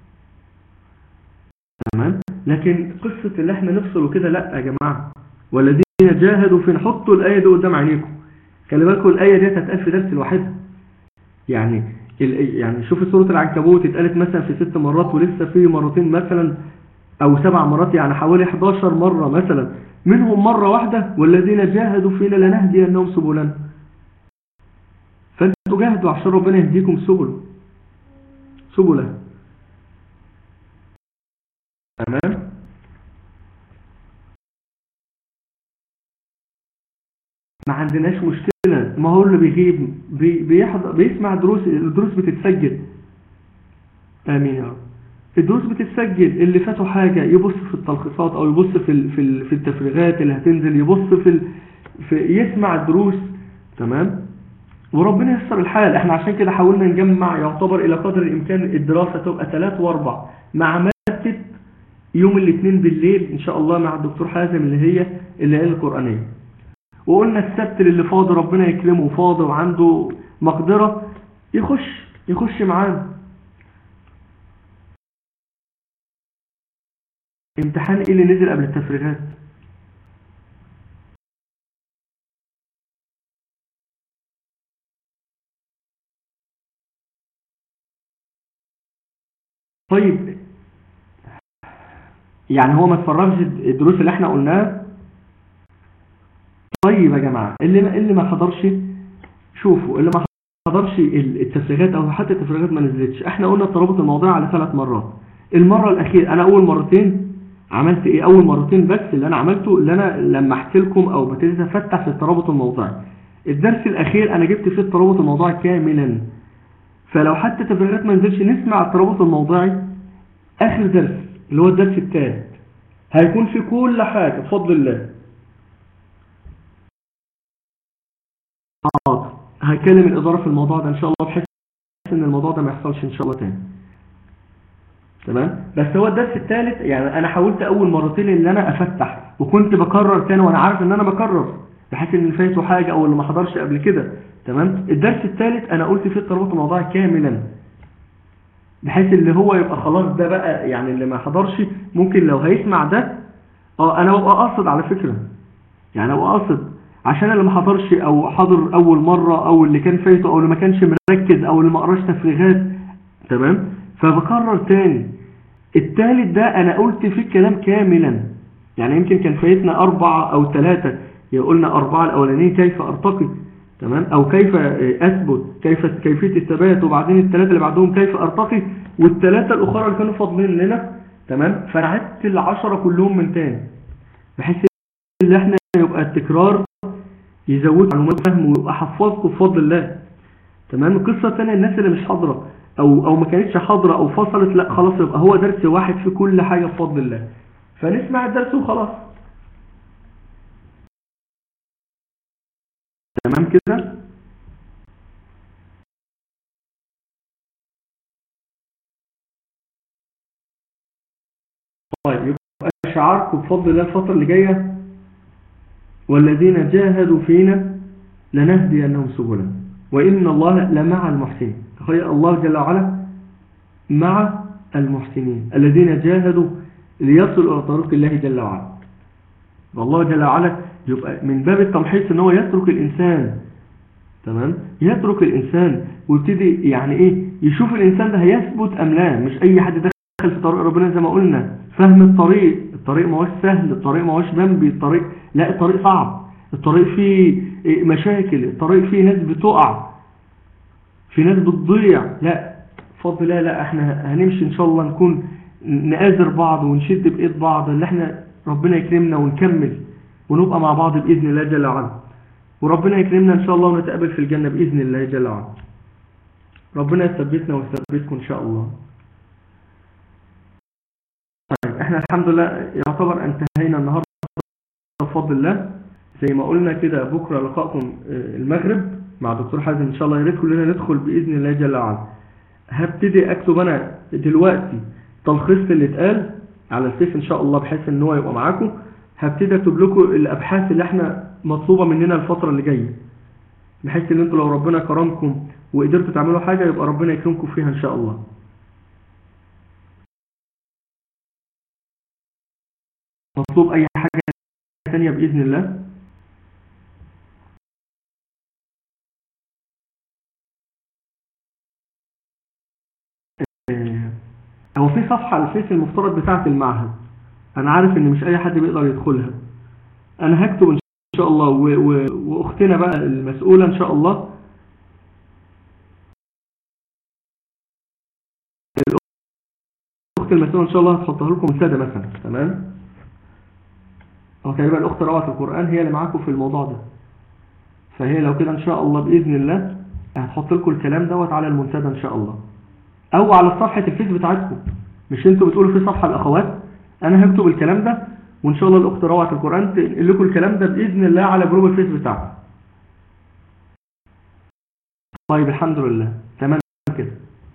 تمام لكن قصة اللي احنا نفصل وكده لا يا جماعة والذين جاهدوا في نحطوا الآية دي قدام عينيكم خلي بالكم الآية دي هتتقال في درس لوحدها يعني ال- يعني شوف سورة العنكبوت اتقالت مثلا في ست مرات ولسه في مرتين مثلا او سبع مرات يعني حوالي 11 مرة مثلا منهم مرة واحدة والذين جاهدوا فينا لنهدينهم سبلنا فانتوا جاهدوا عشان ربنا يهديكم سبل سبله تمام ما عندناش مشكلة ما هو اللي بيغيب بي بيحضر بيسمع دروس الدروس بتتسجل آمين يا رب الدروس بتتسجل اللي فاته حاجة يبص في التلخيصات أو يبص في ال- في ال- في التفريغات اللي هتنزل يبص في, ال في يسمع الدروس تمام وربنا يسر الحال احنا عشان كده حاولنا نجمع يعتبر إلى قدر الإمكان الدراسة تبقى ثلاث واربع مع مادة يوم الاثنين بالليل إن شاء الله مع الدكتور حازم اللي هي الليالي القرآنية وقلنا السبت اللي فاضي ربنا يكرمه فاضي وعنده مقدرة يخش يخش معانا امتحان ايه اللي نزل قبل التفريغات طيب يعني هو ما اتفرجش الدروس اللي احنا قلناها طيب يا جماعة اللي ما اللي ما حضرش شوفوا اللي ما حضرش ال- التفريغات او حتى التفريغات ما نزلتش احنا قلنا الترابط الموضوعي على ثلاث مرات المرة الاخيرة انا اول مرتين عملت ايه اول مرتين بس اللي انا عملته اللي انا لمحت لكم او ابتديت افتح في الترابط الموضوعي الدرس الاخير انا جبت فيه الترابط الموضوعي كاملا فلو حتى التفريغات ما نزلش نسمع الترابط الموضوعي اخر درس اللي هو الدرس الثالث هيكون في كل حاجة بفضل الله حاضر هكلم الإدارة في الموضوع ده إن شاء الله بحيث إن الموضوع ده ما يحصلش إن شاء الله تاني تمام بس هو الدرس الثالث يعني أنا حاولت أول مرتين إن أنا أفتح وكنت بكرر تاني وأنا عارف إن أنا بكرر بحيث إن فايته حاجة أو اللي ما حضرش قبل كده تمام الدرس الثالث أنا قلت فيه الترابط الموضوعي كاملا بحيث اللي هو يبقى خلاص ده بقى يعني اللي ما حضرش ممكن لو هيسمع ده اه انا ببقى قاصد على فكرة يعني ببقى قاصد عشان اللي ما حضرش او حضر اول مرة او اللي كان فايته او اللي ما كانش مركز او اللي ما قراش تفريغات تمام فبكرر تاني التالت ده انا قلت فيه الكلام كاملا يعني يمكن كان فايتنا اربعة او ثلاثة قلنا اربعة الاولانيين كيف ارتقي تمام او كيف اثبت كيف كيفيه الثبات وبعدين الثلاثه اللي بعدهم كيف ارتقي والثلاثه الاخرى اللي كانوا فاضلين لنا تمام فانا عدت العشرة كلهم من تاني بحيث ان احنا يبقى التكرار يزود معلومات فهم ويبقى حفظكم بفضل الله تمام القصه الثانيه الناس اللي مش حاضره او او ما كانتش حاضره او فصلت لا خلاص يبقى هو درس واحد في كل حاجه بفضل الله فنسمع الدرس وخلاص تمام كده طيب يبقى شعاركم بفضل الله الفترة اللي جاية والذين جاهدوا فينا لنهدي أنهم سبلا وإن الله لمع المحسنين تخيل الله جل وعلا مع المحسنين الذين جاهدوا ليصلوا إلى طريق الله جل وعلا والله جل وعلا يبقى من باب التمحيص ان هو يترك الانسان تمام يترك الانسان ويبتدي يعني ايه يشوف الانسان ده هيثبت ام لا مش اي حد دخل في طريق ربنا زي ما قلنا فهم الطريق الطريق ما هوش سهل الطريق ما هوش بمبي الطريق لا الطريق صعب الطريق فيه مشاكل الطريق فيه ناس بتقع في ناس بتضيع لا بفضل لا لا احنا هنمشي ان شاء الله نكون نآزر بعض ونشد بايد بعض اللي احنا ربنا يكرمنا ونكمل ونبقى مع بعض بإذن الله جل وعلا وربنا يكرمنا إن شاء الله ونتقابل في الجنة بإذن الله جل وعلا ربنا يثبتنا ويثبتكم إن شاء الله طيب احنا الحمد لله يعتبر انتهينا النهاردة بفضل الله زي ما قلنا كده بكرة لقاءكم المغرب مع دكتور حازم إن شاء الله يريد كلنا ندخل بإذن الله جل وعلا هبتدي أكتب أنا دلوقتي تلخيص اللي اتقال على السيف إن شاء الله بحيث إن هو يبقى معاكم هبتدي اكتب لكم الابحاث اللي احنا مطلوبة مننا الفترة اللي جاية بحيث ان انتوا لو ربنا كرمكم وقدرتوا تعملوا حاجة يبقى ربنا يكرمكم فيها ان شاء الله مطلوب اي حاجة تانية باذن الله لو في صفحة على الفيس المفترض بتاعة المعهد انا عارف ان مش اي حد بيقدر يدخلها انا هكتب ان شاء الله و... و... واختنا بقى المسؤولة ان شاء الله الاخت المسؤولة ان شاء الله هتحطها لكم مسادة مثلا تمام او تقريبا الاخت روعة القرآن هي اللي معاكم في الموضوع ده فهي لو كده ان شاء الله باذن الله هتحط لكم الكلام دوت على المنتدى ان شاء الله او على صفحة الفيس بتاعتكم مش انتوا بتقولوا في صفحة الاخوات انا هكتب الكلام ده وان شاء الله الاخت روعة القرآن تنقل لكم الكلام ده باذن الله على جروب الفيس بتاعكم طيب الحمد لله تمام كده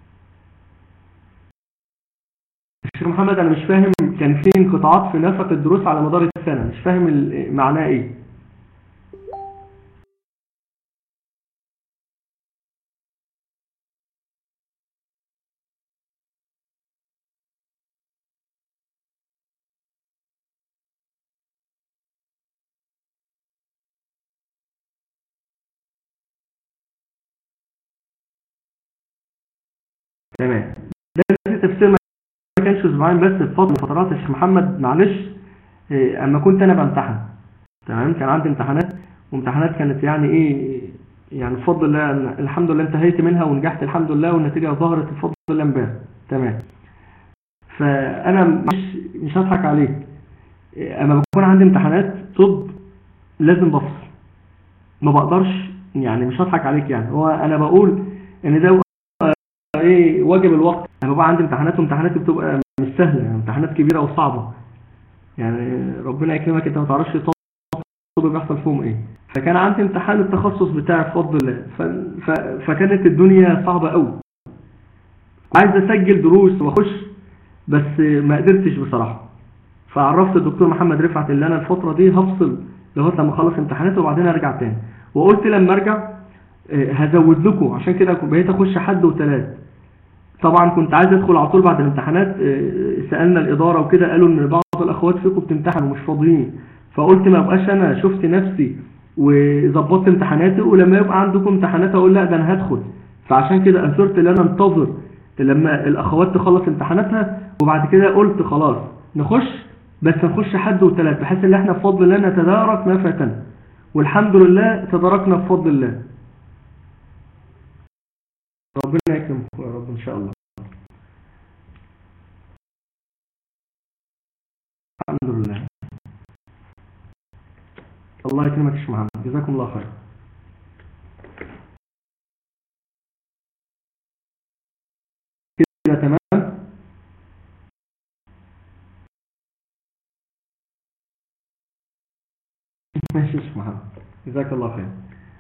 الشيخ محمد انا مش فاهم كان في انقطاعات في نفق الدروس على مدار السنة مش فاهم ال- معناه ايه تمام ده تفسير ما كانش اسبوعين بس في فتره من فترات الشيخ محمد معلش إيه، اما كنت انا بمتحن تمام كان عندي امتحانات وامتحانات كانت يعني ايه يعني بفضل الله أنا الحمد لله انتهيت منها ونجحت الحمد لله والنتيجه ظهرت بفضل الله امبارح تمام فانا مش مش هضحك عليك إيه، اما بكون عندي امتحانات طب لازم بفصل ما بقدرش يعني مش هضحك عليك يعني هو انا بقول ان ده ايه واجب الوقت انا بقى عندي امتحانات وامتحاناتي بتبقى مش سهله يعني امتحانات كبيره وصعبه يعني ربنا يكرمك انت ما تعرفش الطب بيحصل فيهم ايه فكان عندي امتحان التخصص بتاعي بفضل الله ف... ف... فكانت الدنيا صعبه قوي عايز اسجل دروس واخش بس ما قدرتش بصراحه فعرفت الدكتور محمد رفعت اللي انا الفتره دي هفصل لغايه لما اخلص امتحاناتي وبعدين ارجع تاني وقلت لما ارجع آه، هزود لكم عشان كده بقيت اخش حد وثلاث طبعا كنت عايز ادخل على طول بعد الامتحانات آه، سالنا الاداره وكده قالوا ان بعض الاخوات فيكم بتمتحنوا مش فاضيين فقلت ما ابقاش انا شفت نفسي وظبطت امتحاناتي ولما يبقى عندكم امتحانات اقول لا ده انا هدخل فعشان كده اثرت ان انا انتظر لما الاخوات تخلص امتحاناتها وبعد كده قلت خلاص نخش بس نخش حد وثلاث بحيث ان احنا بفضل الله نتدارك ما فاتنا والحمد لله تداركنا بفضل الله ربنا يكرمكم يا رب ان شاء الله الحمد لله الله يكرمك يا شيخ محمد جزاكم الله خير كده تمام ماشي يا شيخ محمد جزاك الله خير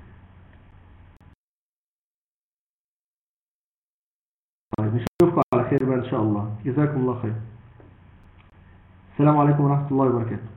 طيب نشوفكم على خير بقى ان شاء الله جزاكم الله خير السلام عليكم ورحمة الله وبركاته